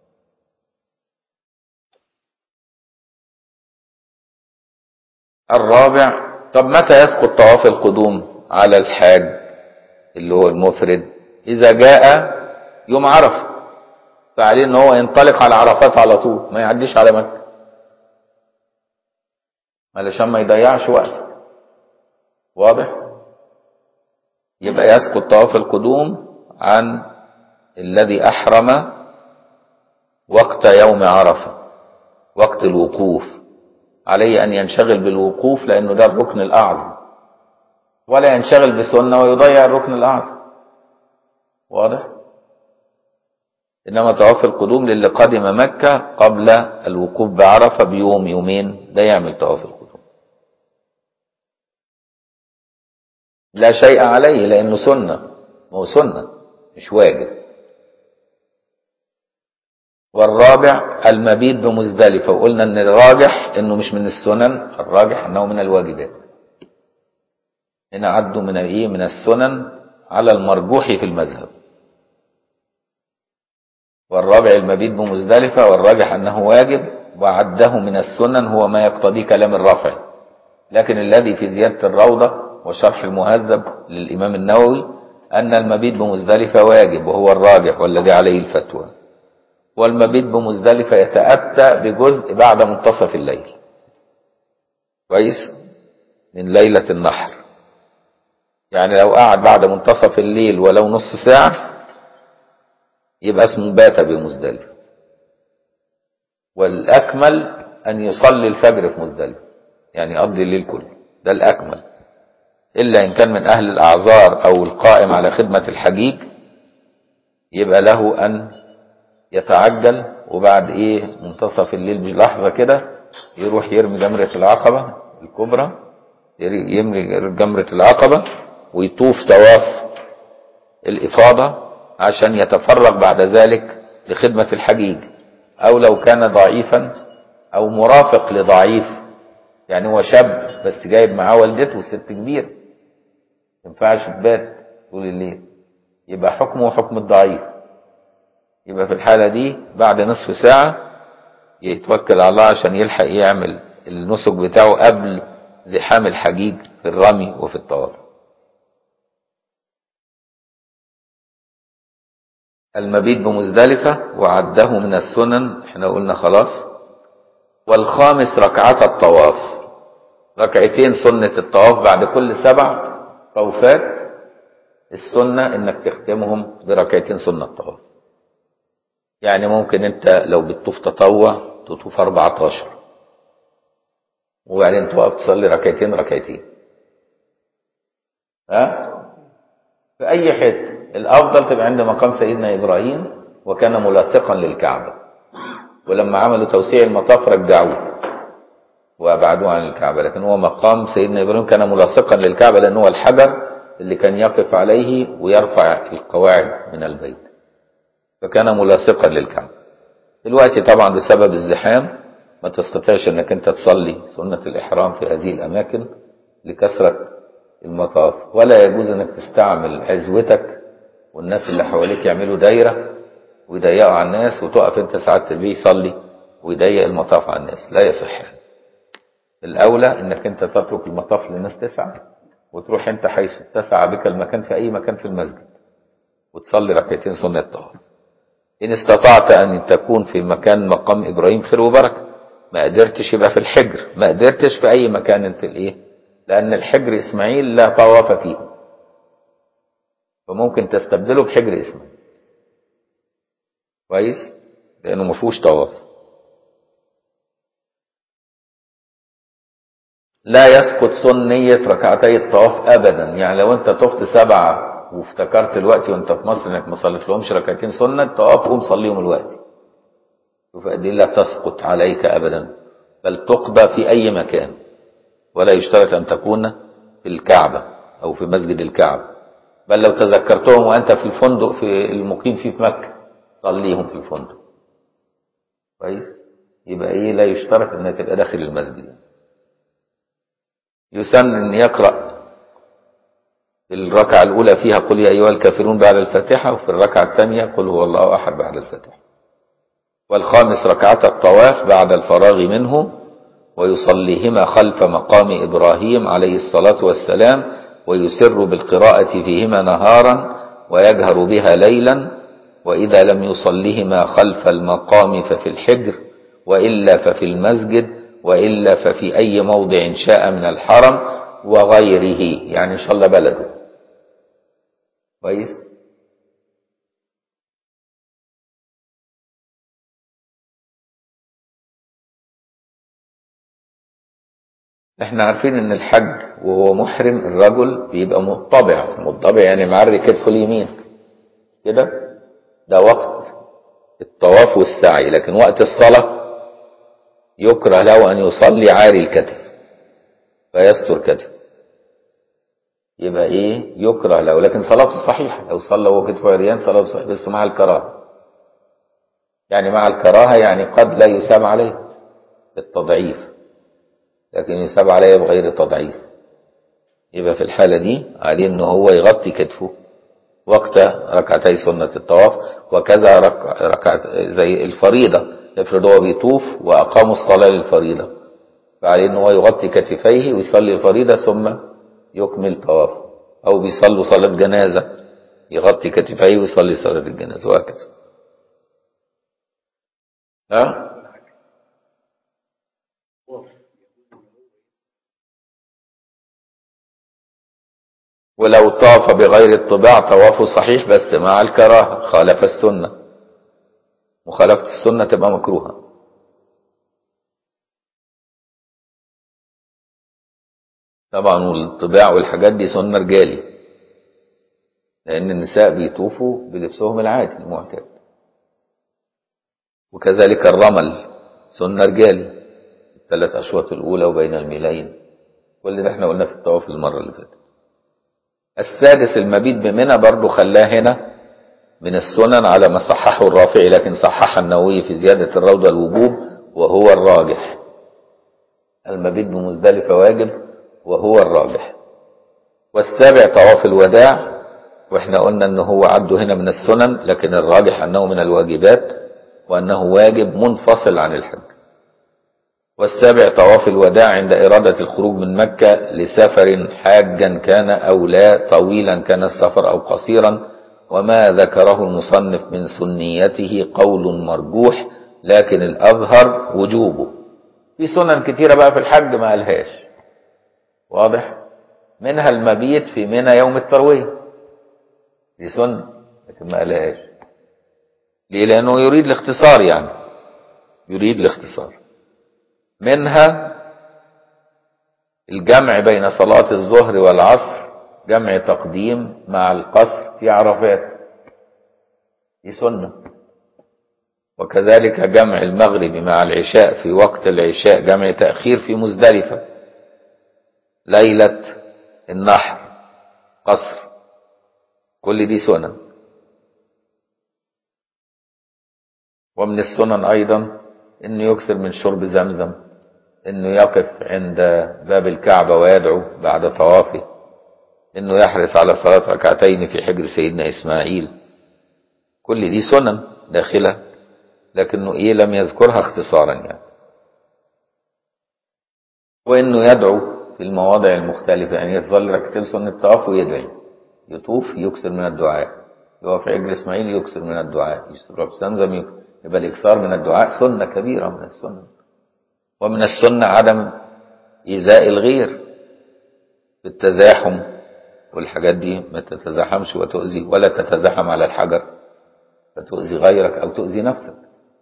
الرابع طب متى يسقط طواف القدوم على الحاج اللي هو المفرد إذا جاء يوم عرفة فعليه ان هو ينطلق على عرفات على طول ما يعديش على مكة علشان ما يضيعش وقت واضح يبقى يسقط طواف القدوم عن الذي أحرم وقت يوم عرفة وقت الوقوف عليه أن ينشغل بالوقوف لأنه ده الركن الأعظم ولا ينشغل بسنة ويضيع الركن الأعظم واضح إنما طواف القدوم للي قدم مكة قبل الوقوف بعرفة بيوم يومين ده يعمل طواف القدوم لا شيء عليه لأنه سنة ما هو سنة مش واجب والرابع المبيت بمزدلفة وقلنا ان الراجح انه مش من السنن الراجح انه من الواجبات هنا عدوا من الايه من السنن على المرجوح في المذهب والرابع المبيت بمزدلفة والراجح انه واجب وعده من السنن هو ما يقتضي كلام الرفع لكن الذي في زيادة الروضة وشرح المهذب للإمام النووي أن المبيت بمزدلفة واجب وهو الراجح والذي عليه الفتوى والمبيت بمزدلفة يتأتى بجزء بعد منتصف الليل كويس من ليلة النحر يعني لو قعد بعد منتصف الليل ولو نص ساعة يبقى اسمه بات بمزدلفة والأكمل أن يصلي الفجر في مزدلفة يعني يقضي الليل كله ده الأكمل إلا إن كان من أهل الأعذار أو القائم على خدمة الحجيج يبقى له أن يتعجل وبعد إيه منتصف الليل بلحظة كده يروح يرمي جمرة العقبة الكبرى يرمي جمرة العقبة ويطوف طواف الإفاضة عشان يتفرغ بعد ذلك لخدمة الحجيج أو لو كان ضعيفا أو مرافق لضعيف يعني هو شاب بس جايب معاه والدته ست كبيره ينفعش تبات طول الليل يبقى حكمه حكم الضعيف يبقى في الحالة دي بعد نصف ساعة يتوكل على الله عشان يلحق يعمل النسك بتاعه قبل زحام الحجيج في الرمي وفي الطواف المبيت بمزدلفة وعده من السنن احنا قلنا خلاص والخامس ركعة الطواف ركعتين سنة الطواف بعد كل سبع طوفات السنة انك تختمهم بركعتين سنة طواف يعني ممكن انت لو بتطوف تطوع تطوف 14 وبعدين تقف تصلي ركعتين ركعتين ها في اي حته الافضل تبقى عند مقام سيدنا ابراهيم وكان ملاصقا للكعبه ولما عملوا توسيع المطاف رجعوه وابعدوه عن الكعبه لكن هو مقام سيدنا ابراهيم كان ملاصقا للكعبه لان هو الحجر اللي كان يقف عليه ويرفع القواعد من البيت فكان ملاصقا للكعبه دلوقتي طبعا بسبب الزحام ما تستطيعش انك انت تصلي سنه الاحرام في هذه الاماكن لكثره المطاف ولا يجوز انك تستعمل عزوتك والناس اللي حواليك يعملوا دايره ويضيقوا على الناس وتقف انت ساعات البيه يصلي ويضيق المطاف على الناس لا يصح هذا الاولى انك انت تترك المطاف للناس تسعى وتروح انت حيث اتسع بك المكان في اي مكان في المسجد وتصلي ركعتين سنة طواف ان استطعت ان تكون في مكان مقام ابراهيم خير وبركة ما قدرتش يبقى في الحجر ما قدرتش في اي مكان انت الايه لان الحجر اسماعيل لا طواف فيه فممكن تستبدله بحجر اسمه كويس لانه ما فيهوش طواف لا يسقط سنية ركعتي الطواف ابدا يعني لو انت طفت سبعة وافتكرت الوقت وانت في مصر انك ما صليت لهمش ركعتين سنة الطواف قوم صليهم الوقت شوف دي لا تسقط عليك ابدا بل تقضى في اي مكان ولا يشترط ان تكون في الكعبة او في مسجد الكعبة بل لو تذكرتهم وانت في الفندق في المقيم فيه في مكة صليهم في الفندق كويس يبقى ايه لا يشترط انك تبقى داخل المسجد يسن ان يقرأ في الركعة الأولى فيها قل يا أيها الكافرون بعد الفاتحة وفي الركعة الثانية قل هو الله أحد بعد الفاتحة والخامس ركعة الطواف بعد الفراغ منه ويصليهما خلف مقام إبراهيم عليه الصلاة والسلام ويسر بالقراءة فيهما نهارا ويجهر بها ليلا وإذا لم يصلهما خلف المقام ففي الحجر وإلا ففي المسجد وإلا ففي أي موضع شاء من الحرم وغيره يعني إن شاء الله بلده كويس احنا عارفين ان الحج وهو محرم الرجل بيبقى مطبع مطبع يعني معري كتفه اليمين كده ده وقت الطواف والسعي لكن وقت الصلاة يكره له ان يصلي عاري الكتف فيستر كتفه يبقى ايه يكره له لكن صلاته صحيحة لو صلى وهو كتفه عريان صلاته صحيحة بس مع الكراهة يعني مع الكراهة يعني قد لا يسام عليه بالتضعيف لكن يساب عليه بغير تضعيف يبقى في الحالة دي عليه ان هو يغطي كتفه وقت ركعتي سنة الطواف وكذا رك... ركعت زي الفريضة افرض هو بيطوف وأقاموا الصلاة للفريضة فعليه ان هو يغطي كتفيه ويصلي الفريضة ثم يكمل طوافه أو بيصلوا صلاة جنازة يغطي كتفيه ويصلي صلاة الجنازة وهكذا ها ولو طاف بغير الطباع طوافه صحيح بس مع الكراهة خالف السنة مخالفة السنة تبقى مكروهة طبعا والطباع والحاجات دي سنة رجالي لأن النساء بيطوفوا بلبسهم العادي المعتاد وكذلك الرمل سنة رجالي الثلاث أشواط الأولى وبين الميلين كل ده احنا قلنا في الطواف المرة اللي فاتت السادس المبيت بمنى برضو خلاه هنا من السنن على ما صححه الرافعي لكن صحح النووي في زيادة الروضة الوجوب وهو الراجح المبيت بمزدلفة واجب وهو الراجح والسابع طواف الوداع واحنا قلنا انه هو عبده هنا من السنن لكن الراجح انه من الواجبات وانه واجب منفصل عن الحج والسابع طواف الوداع عند إرادة الخروج من مكة لسفر حاجا كان أو لا طويلا كان السفر أو قصيرا وما ذكره المصنف من سنيته قول مرجوح لكن الأظهر وجوبه في سنن كتيرة بقى في الحج ما قالهاش واضح منها المبيت في منى يوم التروية دي سنة لكن ما قالهاش ليه لأنه يريد الاختصار يعني يريد الاختصار منها الجمع بين صلاة الظهر والعصر جمع تقديم مع القصر في عرفات دي سنة وكذلك جمع المغرب مع العشاء في وقت العشاء جمع تأخير في مزدلفة ليلة النحر قصر كل دي سنن ومن السنن أيضا أنه يكثر من شرب زمزم انه يقف عند باب الكعبة ويدعو بعد طوافه انه يحرص على صلاة ركعتين في حجر سيدنا اسماعيل كل دي سنن داخلة لكنه ايه لم يذكرها اختصارا يعني وانه يدعو في المواضع المختلفة يعني يصلي ركعتين سنة الطواف ويدعي يطوف يكثر من الدعاء يقف في حجر اسماعيل يكثر من الدعاء يشرب زمزم يبقى الاكثار من الدعاء سنة كبيرة من السنن ومن السنة عدم إيذاء الغير بالتزاحم والحاجات دي ما تتزاحمش وتؤذي ولا تتزاحم على الحجر فتؤذي غيرك أو تؤذي نفسك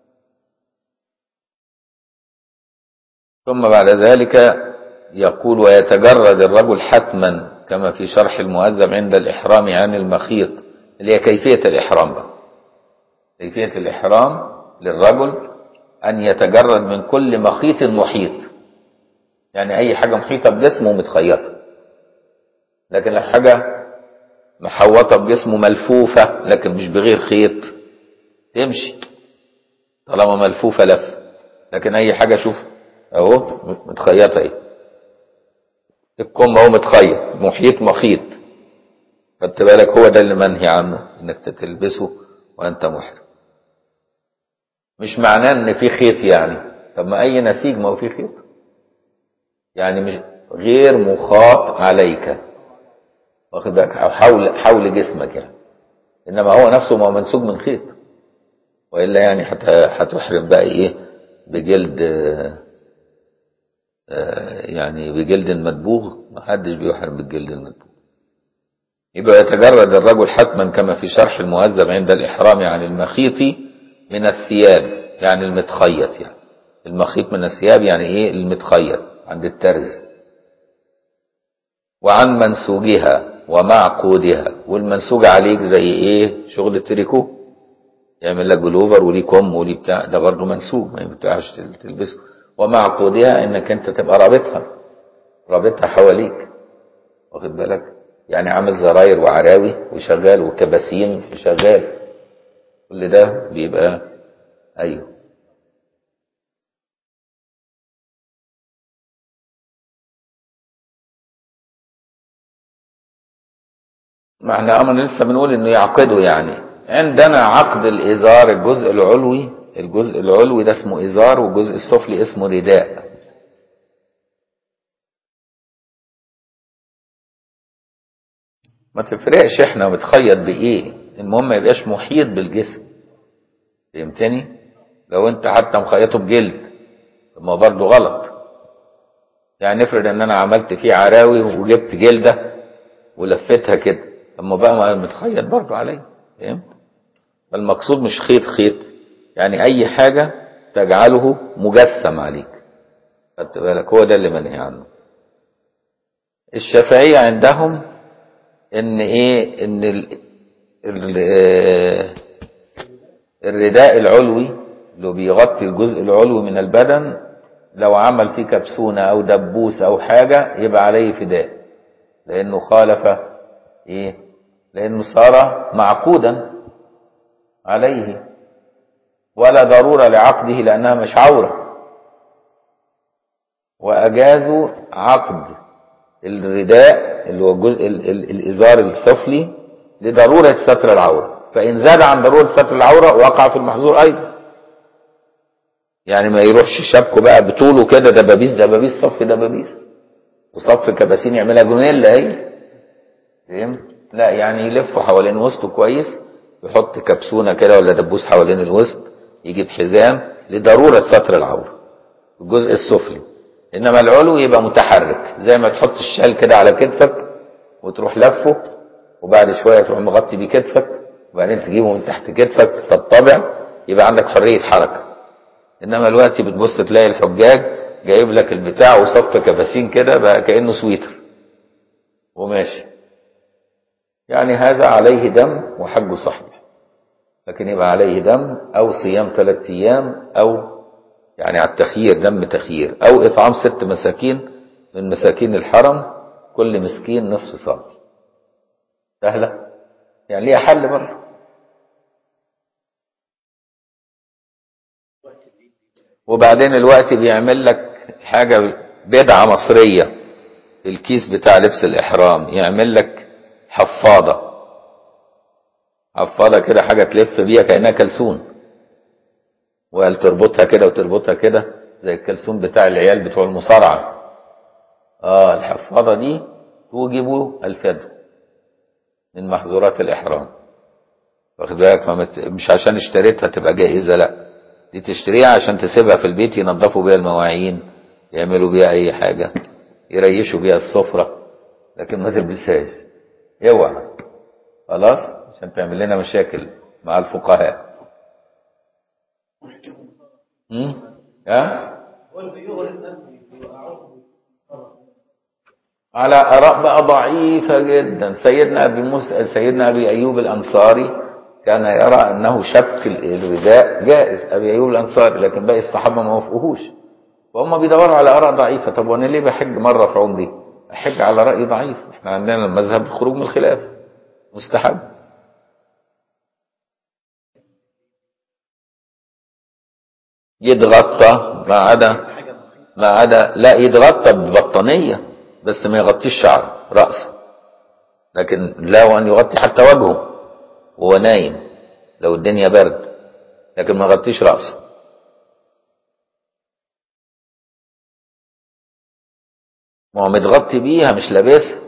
ثم بعد ذلك يقول ويتجرد الرجل حتما كما في شرح المهذب عند الإحرام عن المخيط اللي هي كيفية الإحرام بقى كيفية الإحرام للرجل أن يتجرد من كل مخيط محيط يعني أي حاجة محيطة بجسمه متخيطة لكن لو حاجة محوطة بجسمه ملفوفة لكن مش بغير خيط تمشي طالما ملفوفة لف لكن أي حاجة شوف أهو متخيطة اهي الكم أهو متخيط محيط مخيط خدت بالك هو ده اللي منهي عنه إنك تلبسه وأنت محرم مش معناه إن في خيط يعني طب ما أي نسيج ما هو فيه خيط يعني مش غير مخاط عليك واخد بالك او حول حول جسمك يعني انما هو نفسه ما هو منسوج من خيط والا يعني هتحرم بقى ايه بجلد يعني بجلد مدبوغ ما حدش بيحرم بالجلد المدبوغ يبقى يتجرد الرجل حتما كما في شرح المهذب عند الإحرام عن المخيط من الثياب يعني المتخيط يعني المخيط من الثياب يعني ايه المتخيط عند الترز وعن منسوجها ومعقودها والمنسوج عليك زي ايه شغل التريكو يعمل لك بلوفر وليه كم وليه بتاع ده برضه منسوج ما ينفعش تلبسه ومعقودها انك انت تبقى رابطها رابطها حواليك واخد بالك يعني عامل زراير وعراوي وشغال وكباسين وشغال كل ده بيبقى ايوه ما احنا اما لسه بنقول انه يعقده يعني عندنا عقد الازار الجزء العلوي الجزء العلوي ده اسمه ازار والجزء السفلي اسمه رداء ما تفرقش احنا متخيط بايه المهم ما يبقاش محيط بالجسم فهمتني لو انت حتى مخيطه بجلد ما برضه غلط يعني نفرض ان انا عملت فيه عراوي وجبت جلده ولفتها كده اما بقى ما متخيط برضه عليه فهمت فالمقصود مش خيط خيط يعني اي حاجة تجعله مجسم عليك خدت بالك هو ده اللي منهي عنه الشافعية عندهم ان ايه ان ال ال الرداء العلوي اللي بيغطي الجزء العلوي من البدن لو عمل فيه كبسونة او دبوس او حاجة يبقى عليه فداء لانه خالف ايه لانه صار معقودا عليه ولا ضرورة لعقده لأنها مش عورة وأجازوا عقد الرداء اللي هو الجزء ال ال الإزار السفلي لضرورة ستر العورة فإن زاد عن ضرورة ستر العورة وقع في المحظور أيضا يعني ما يروحش شبكه بقى بطوله كده دبابيس دبابيس صف دبابيس وصف كباسين يعملها جونيلا اهي فهمت؟ لا يعني يلفه حوالين وسطه كويس يحط كبسونة كده ولا دبوس حوالين الوسط يجيب حزام لضرورة ستر العورة الجزء السفلي إنما العلو يبقى متحرك زي ما تحط الشال كده على كتفك وتروح لفه وبعد شوية تروح مغطي بيه كتفك وبعدين تجيبه من تحت كتفك تطبع يبقى عندك حرية حركة إنما دلوقتي بتبص تلاقي الحجاج جايب لك البتاع وصف كباسين كده بقى كأنه سويتر وماشي يعني هذا عليه دم وحجه صحيح لكن يبقى عليه دم أو صيام ثلاثة أيام أو يعني على التخيير دم تخيير أو إطعام ست مساكين من مساكين الحرم كل مسكين نصف صاع سهلة يعني ليها حل برضه وبعدين الوقت بيعمل لك حاجة بدعة مصرية في الكيس بتاع لبس الإحرام يعمل لك حفاضة حفاضة كده حاجة تلف بيها كأنها كلسون وقال تربطها كده وتربطها كده زي الكلسون بتاع العيال بتوع المصارعة اه الحفاضة دي توجب الفدو من محظورات الإحرام واخد بالك مش عشان اشتريتها تبقى جائزة لا دي تشتريها عشان تسيبها في البيت ينظفوا بيها المواعين يعملوا بيها أي حاجة يريشوا بيها السفرة لكن ما تلبسهاش اوعى خلاص عشان تعمل لنا مشاكل مع الفقهاء امم ها على آراء بقى ضعيفة جدا سيدنا أبي موسى سيدنا أبي أيوب الأنصاري كان يرى أنه شك الرداء جائز أبي أيوب الأنصاري لكن باقي الصحابة ما وافقوهوش وهم بيدوروا على آراء ضعيفة طب وأنا ليه بحج مرة في عمري أحج على رأي ضعيف احنا عندنا المذهب الخروج من الخلاف مستحب يتغطى ما عدا ما عدا لا يتغطى ببطانية بس ما يغطيش شعره رأسه لكن لا أن يغطي حتى وجهه وهو نايم لو الدنيا برد لكن ما يغطيش رأسه ما هو متغطي بيها مش لابسها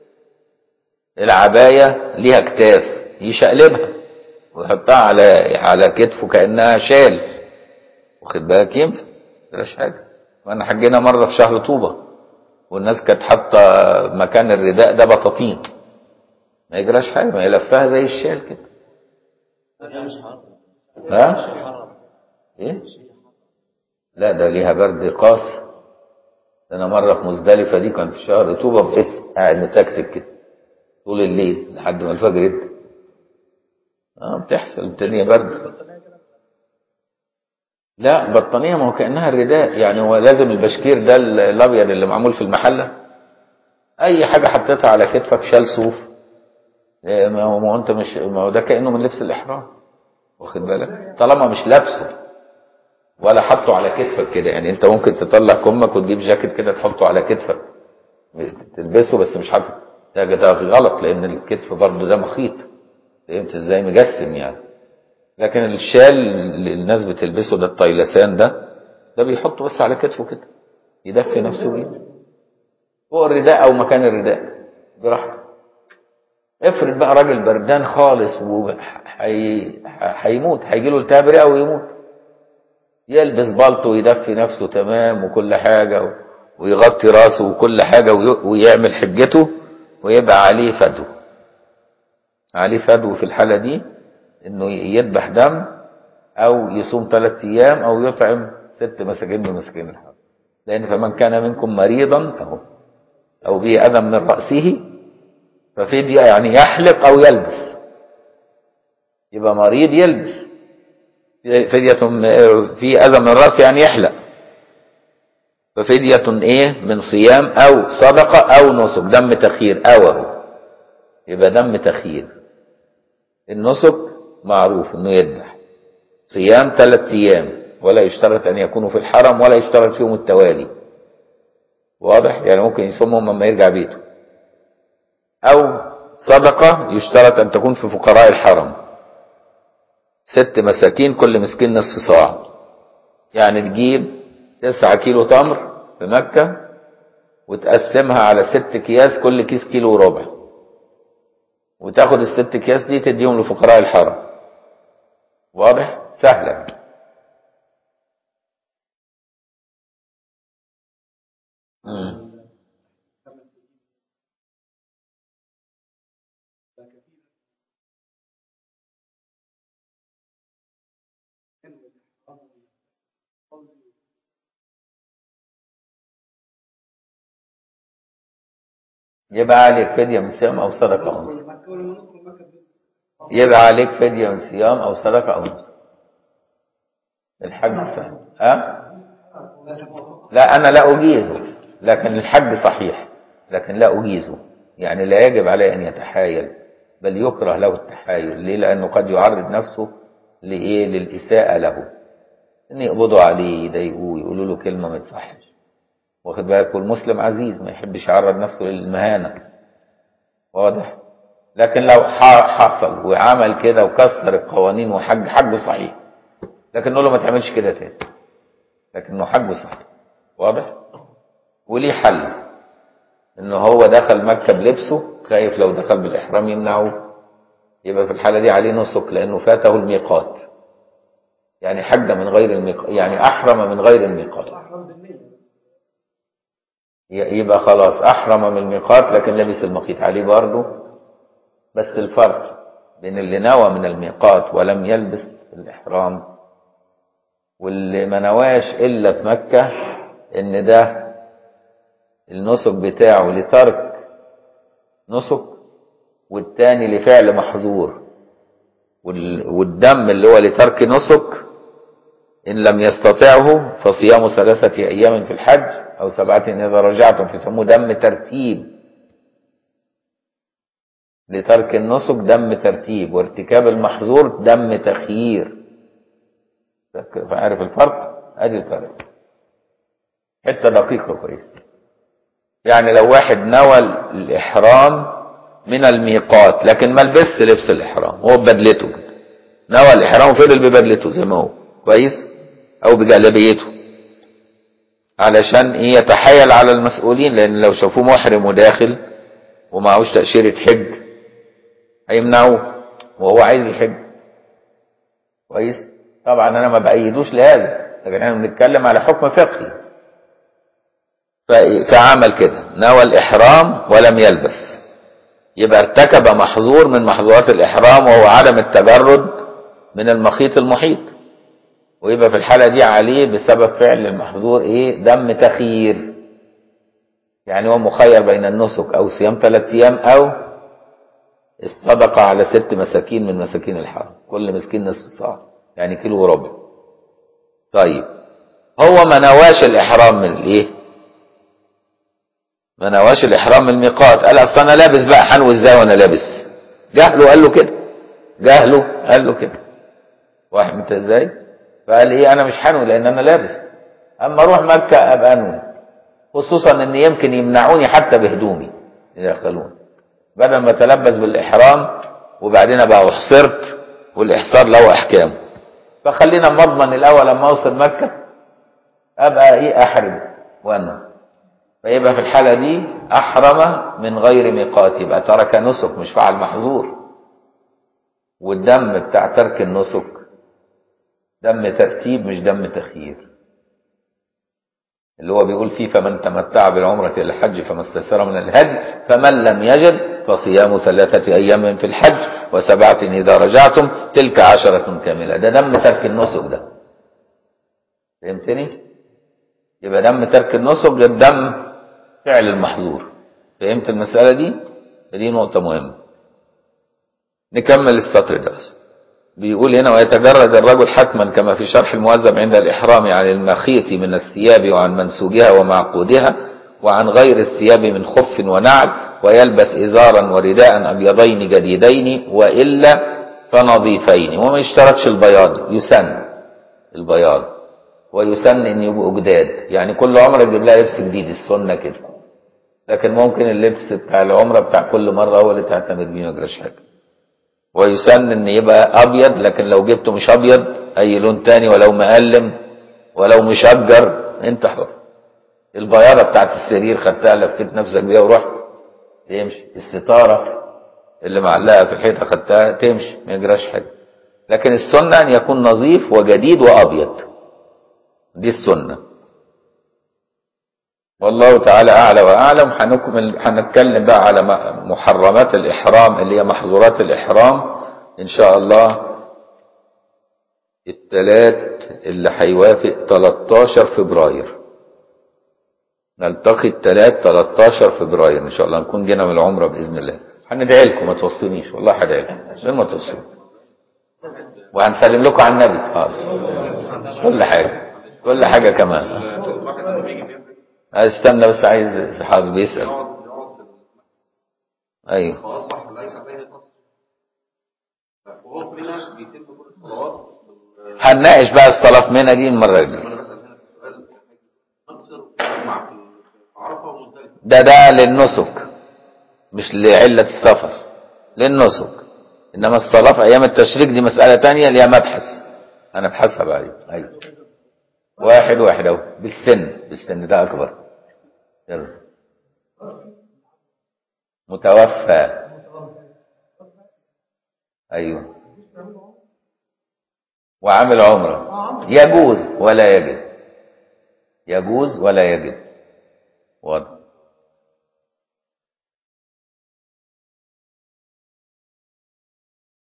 العباية ليها كتاف يشقلبها ويحطها على على كتفه كأنها شال واخد بالك ينفع مفيش حاجة وانا حجينا مرة في شهر طوبة والناس كانت حاطة مكان الرداء ده بطاطين ما يجراش حاجة ما يلفها زي الشال كده ها ايه لا ده ليها برد قاسي ده انا مرة في مزدلفة دي كان في شهر طوبة بقيت قاعد متكتك كده طول الليل لحد ما الفجر يبدا اه بتحصل الدنيا برد لا بطانية ما هو كأنها الرداء يعني هو لازم البشكير ده الأبيض اللي معمول في المحلة أي حاجة حطيتها على كتفك شال صوف ما هو ما هو أنت مش ما هو ده كأنه من لبس الإحرام واخد بالك طالما مش لابسه ولا حطه على كتفك كده يعني أنت ممكن تطلع كمك وتجيب جاكيت كده تحطه على كتفك تلبسه بس مش حاطط ده ده غلط لأن الكتف برضه ده مخيط فهمت ازاي مجسم يعني لكن الشال اللي الناس بتلبسه ده الطيلسان ده ده بيحطه بس على كتفه كده يدفي نفسه بيه فوق الرداء او مكان الرداء براحته افرض بقى راجل بردان خالص وهيموت هيجي له التهاب رئه ويموت يلبس بالطو ويدفي نفسه تمام وكل حاجه ويغطي راسه وكل حاجه ويعمل حجته ويبقى عليه فدو عليه فدو في الحاله دي انه يذبح دم او يصوم ثلاث ايام او يطعم ست مساكين من مساكين الحرب لان فمن كان منكم مريضا اهو او به اذى من راسه ففدية يعني يحلق او يلبس يبقى مريض يلبس فدية في اذى من الراس يعني يحلق ففدية ايه من صيام او صدقة او نسك دم تخير او اهو يبقى دم تخير النسك معروف انه يذبح صيام ثلاث ايام ولا يشترط ان يكونوا في الحرم ولا يشترط فيهم التوالي واضح يعني ممكن يصومهم لما يرجع بيته او صدقة يشترط ان تكون في فقراء الحرم ست مساكين كل مسكين نصف صاع يعني تجيب تسعة كيلو تمر في مكة وتقسمها على ست اكياس كل كيس كيلو وربع وتاخد الست اكياس دي تديهم لفقراء الحرم واضح سهلة مم. يبقى عليك فدية من صيام أو صدقة أو نسك يبقى عليك فدية من صيام أو صدقة أو نسك الحج صحيح ها؟ لا أنا لا أجيزه لكن الحج صحيح لكن لا أجيزه يعني لا يجب عليه أن يتحايل بل يكره له التحايل ليه لأنه قد يعرض نفسه لإيه للإساءة له إن يقبضوا عليه يضايقوه يقولوا له كلمة ما تصحش واخد بالك والمسلم عزيز ما يحبش يعرض نفسه للمهانة واضح لكن لو حصل وعمل كده وكسر القوانين وحج حجه صحيح لكن نقول له ما تعملش كده تاني لكنه حجه صحيح واضح وليه حل انه هو دخل مكة بلبسه خايف لو دخل بالإحرام يمنعه يبقى في الحالة دي عليه نسك لأنه فاته الميقات يعني حج من غير الميقات يعني أحرم من غير الميقات يبقى خلاص أحرم من الميقات لكن لبس المقيت عليه برضه بس الفرق بين اللي نوى من الميقات ولم يلبس الإحرام واللي ما نواش إلا في مكة إن ده النسك بتاعه لترك نسك والتاني لفعل محظور والدم اللي هو لترك نسك إن لم يستطعه فصيام ثلاثة أيام في الحج أو سبعة إذا رجعتم فيسموه دم ترتيب لترك النسك دم ترتيب وارتكاب المحظور دم تخيير فعارف الفرق ادي الفرق حته دقيقه كويس يعني لو واحد نوى الاحرام من الميقات لكن ما لبس لبس الاحرام هو ببدلته كده نوى الاحرام وفضل ببدلته زي ما هو كويس او بجلابيته علشان ايه يتحايل على المسؤولين لان لو شافوه محرم وداخل ومعهوش تاشيره حج هيمنعوه وهو عايز يحج كويس طبعا انا ما بايدوش لهذا لكن احنا بنتكلم على حكم فقهي فعمل كده نوى الاحرام ولم يلبس يبقى ارتكب محظور من محظورات الاحرام وهو عدم التجرد من المخيط المحيط ويبقى في الحاله دي عليه بسبب فعل المحظور ايه دم تخيير يعني هو مخير بين النسك او صيام ثلاث ايام او الصدقة على ست مساكين من مساكين الحرم كل مسكين نصف صاع يعني كيلو وربع طيب هو ما نواش الإحرام من الإيه ما نواش الإحرام من الميقات قال أصل أنا لابس بقى حنو إزاي وأنا لابس جهله قال له كده جهله قال له كده واحد انت ازاي فقال ايه انا مش حنو لان انا لابس اما اروح مكه ابقى انوي خصوصا ان يمكن يمنعوني حتى بهدومي يدخلوني بدل ما اتلبس بالاحرام وبعدين ابقى احصرت والاحصار له احكامه فخلينا مضمن الاول لما اوصل مكه ابقى ايه احرم وانا فيبقى في الحاله دي احرم من غير ميقات يبقى ترك نسك مش فعل محظور والدم بتاع ترك النسك دم ترتيب مش دم تخيير اللي هو بيقول فيه فمن تمتع بالعمرة إلى الحج فما استيسر من الهدي فمن لم يجد فصيام ثلاثة أيام في الحج وسبعة إذا رجعتم تلك عشرة كاملة ده دم ترك النسك ده فهمتني؟ يبقى دم ترك النسك غير دم فعل المحظور فهمت المسألة دي؟ دي نقطة مهمة نكمل السطر ده بيقول هنا ويتجرد الرجل حتما كما في شرح المهذب عند الإحرام عن المخيط من الثياب وعن منسوجها ومعقودها وعن غير الثياب من خف ونعل ويلبس إزارا ورداء أبيضين جديدين وإلا فنظيفين وما يشترطش البياض يسن البياض ويسن ان يبقوا جداد يعني كل عمره يجيب لها لبس جديد السنه كده لكن ممكن اللبس بتاع العمره بتاع كل مره هو اللي تعتمد بيه ما يجراش حاجه ويسن ان يبقى ابيض لكن لو جبته مش ابيض اي لون تاني ولو مقلم ولو مشجر انت حر البياضه بتاعت السرير خدتها لفيت نفسك بيها ورحت تمشي الستاره اللي معلقه في الحيطه خدتها تمشي ما يجراش حاجه لكن السنه ان يكون نظيف وجديد وابيض دي السنه والله تعالى اعلى واعلم هنكمل هنتكلم بقى على محرمات الاحرام اللي هي محظورات الاحرام ان شاء الله الثلاث اللي هيوافق 13 فبراير نلتقي الثلاث 13 فبراير ان شاء الله نكون جينا من العمره باذن الله هندعي لكم ما توصونيش والله هدعي لكم غير ما توصوني وهنسلم لكم على النبي حاضر كل حاجه كل حاجه كمان استنى بس عايز حاضر بيسال ايوه فاصبح ليس عليه قصر وهو في منى بيتم كل الصلوات هنناقش بقى الصلاه في منى دي المره الجايه انا بسال هنا سؤال نقصر مع في عرفه ومزدلفه ده ده للنسك مش لعله السفر للنسك انما الصلاه في ايام التشريك دي مساله تانية اللي هي مبحث انا ابحثها بعدين ايوه واحد واحد اهو بالسن بالسن ده اكبر يلا متوفى ايوه وعامل عمره يجوز ولا يجب يجوز ولا يجب واضح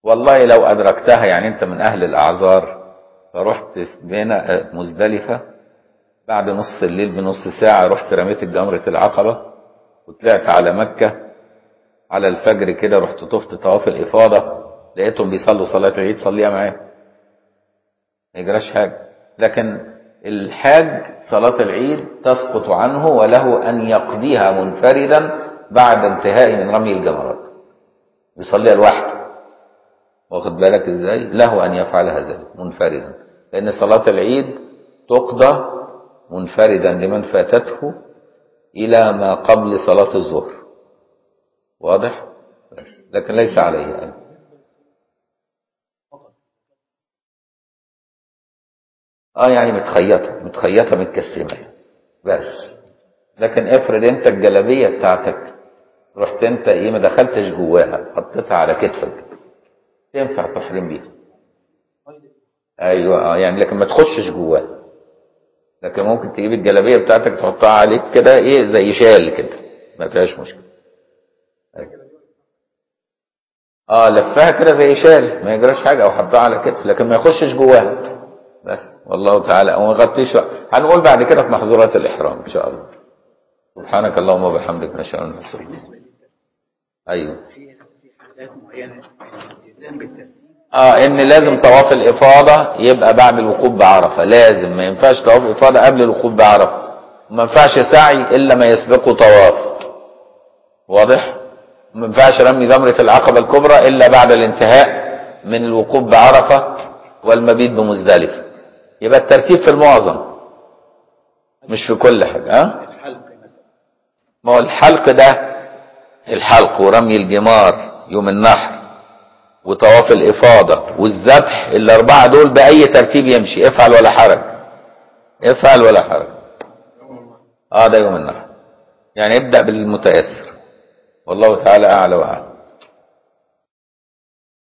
والله لو أدركتها يعني أنت من أهل الأعذار فرحت في بين مزدلفة بعد نص الليل بنص ساعة رحت رميت جمرة العقبة وطلعت على مكة على الفجر كده رحت طفت طواف الإفاضة لقيتهم بيصلوا صلاة العيد صليها معاهم ما يجراش حاجة لكن الحاج صلاة العيد تسقط عنه وله أن يقضيها منفردا بعد انتهاء من رمي الجمرات يصليها لوحده واخد بالك ازاي له أن يفعل هذا منفردا لأن صلاة العيد تقضى منفردا لمن فاتته إلى ما قبل صلاة الظهر واضح بس. لكن ليس عليه أي. اه يعني متخيطة متخيطة متكسمة بس لكن افرض انت الجلابية بتاعتك رحت انت ايه ما دخلتش جواها حطيتها على كتفك تنفع تحرم بيها ايوه اه يعني لكن ما تخشش جواها لكن ممكن تجيب الجلابيه بتاعتك تحطها عليك كده ايه زي شال كده ما فيهاش مشكله أيوة. اه لفها كده زي شال ما يجراش حاجه او حطها على كتف لكن ما يخشش جواها بس والله تعالى وما يغطيش هنقول بعد كده في محظورات الاحرام ان شاء الله سبحانك اللهم وبحمدك نشهد ان لا اله الا انت ايوه في في حالات معينه الالتزام بالترتيب اه ان لازم طواف الافاضه يبقى بعد الوقوف بعرفه لازم ما ينفعش طواف افاضه قبل الوقوف بعرفه وما ينفعش سعي الا ما يسبقه طواف واضح ما ينفعش رمي جمره العقبه الكبرى الا بعد الانتهاء من الوقوف بعرفه والمبيت بمزدلفه يبقى الترتيب في المعظم مش في كل حاجه ها الحلق مثلا ما هو الحلق ده الحلق ورمي الجمار يوم النحر وطواف الإفاضة والذبح الأربعة دول بأي ترتيب يمشي افعل ولا حرج افعل ولا حرج اه ده يوم النحر يعني ابدأ بالمتيسر والله تعالى أعلى وأعلم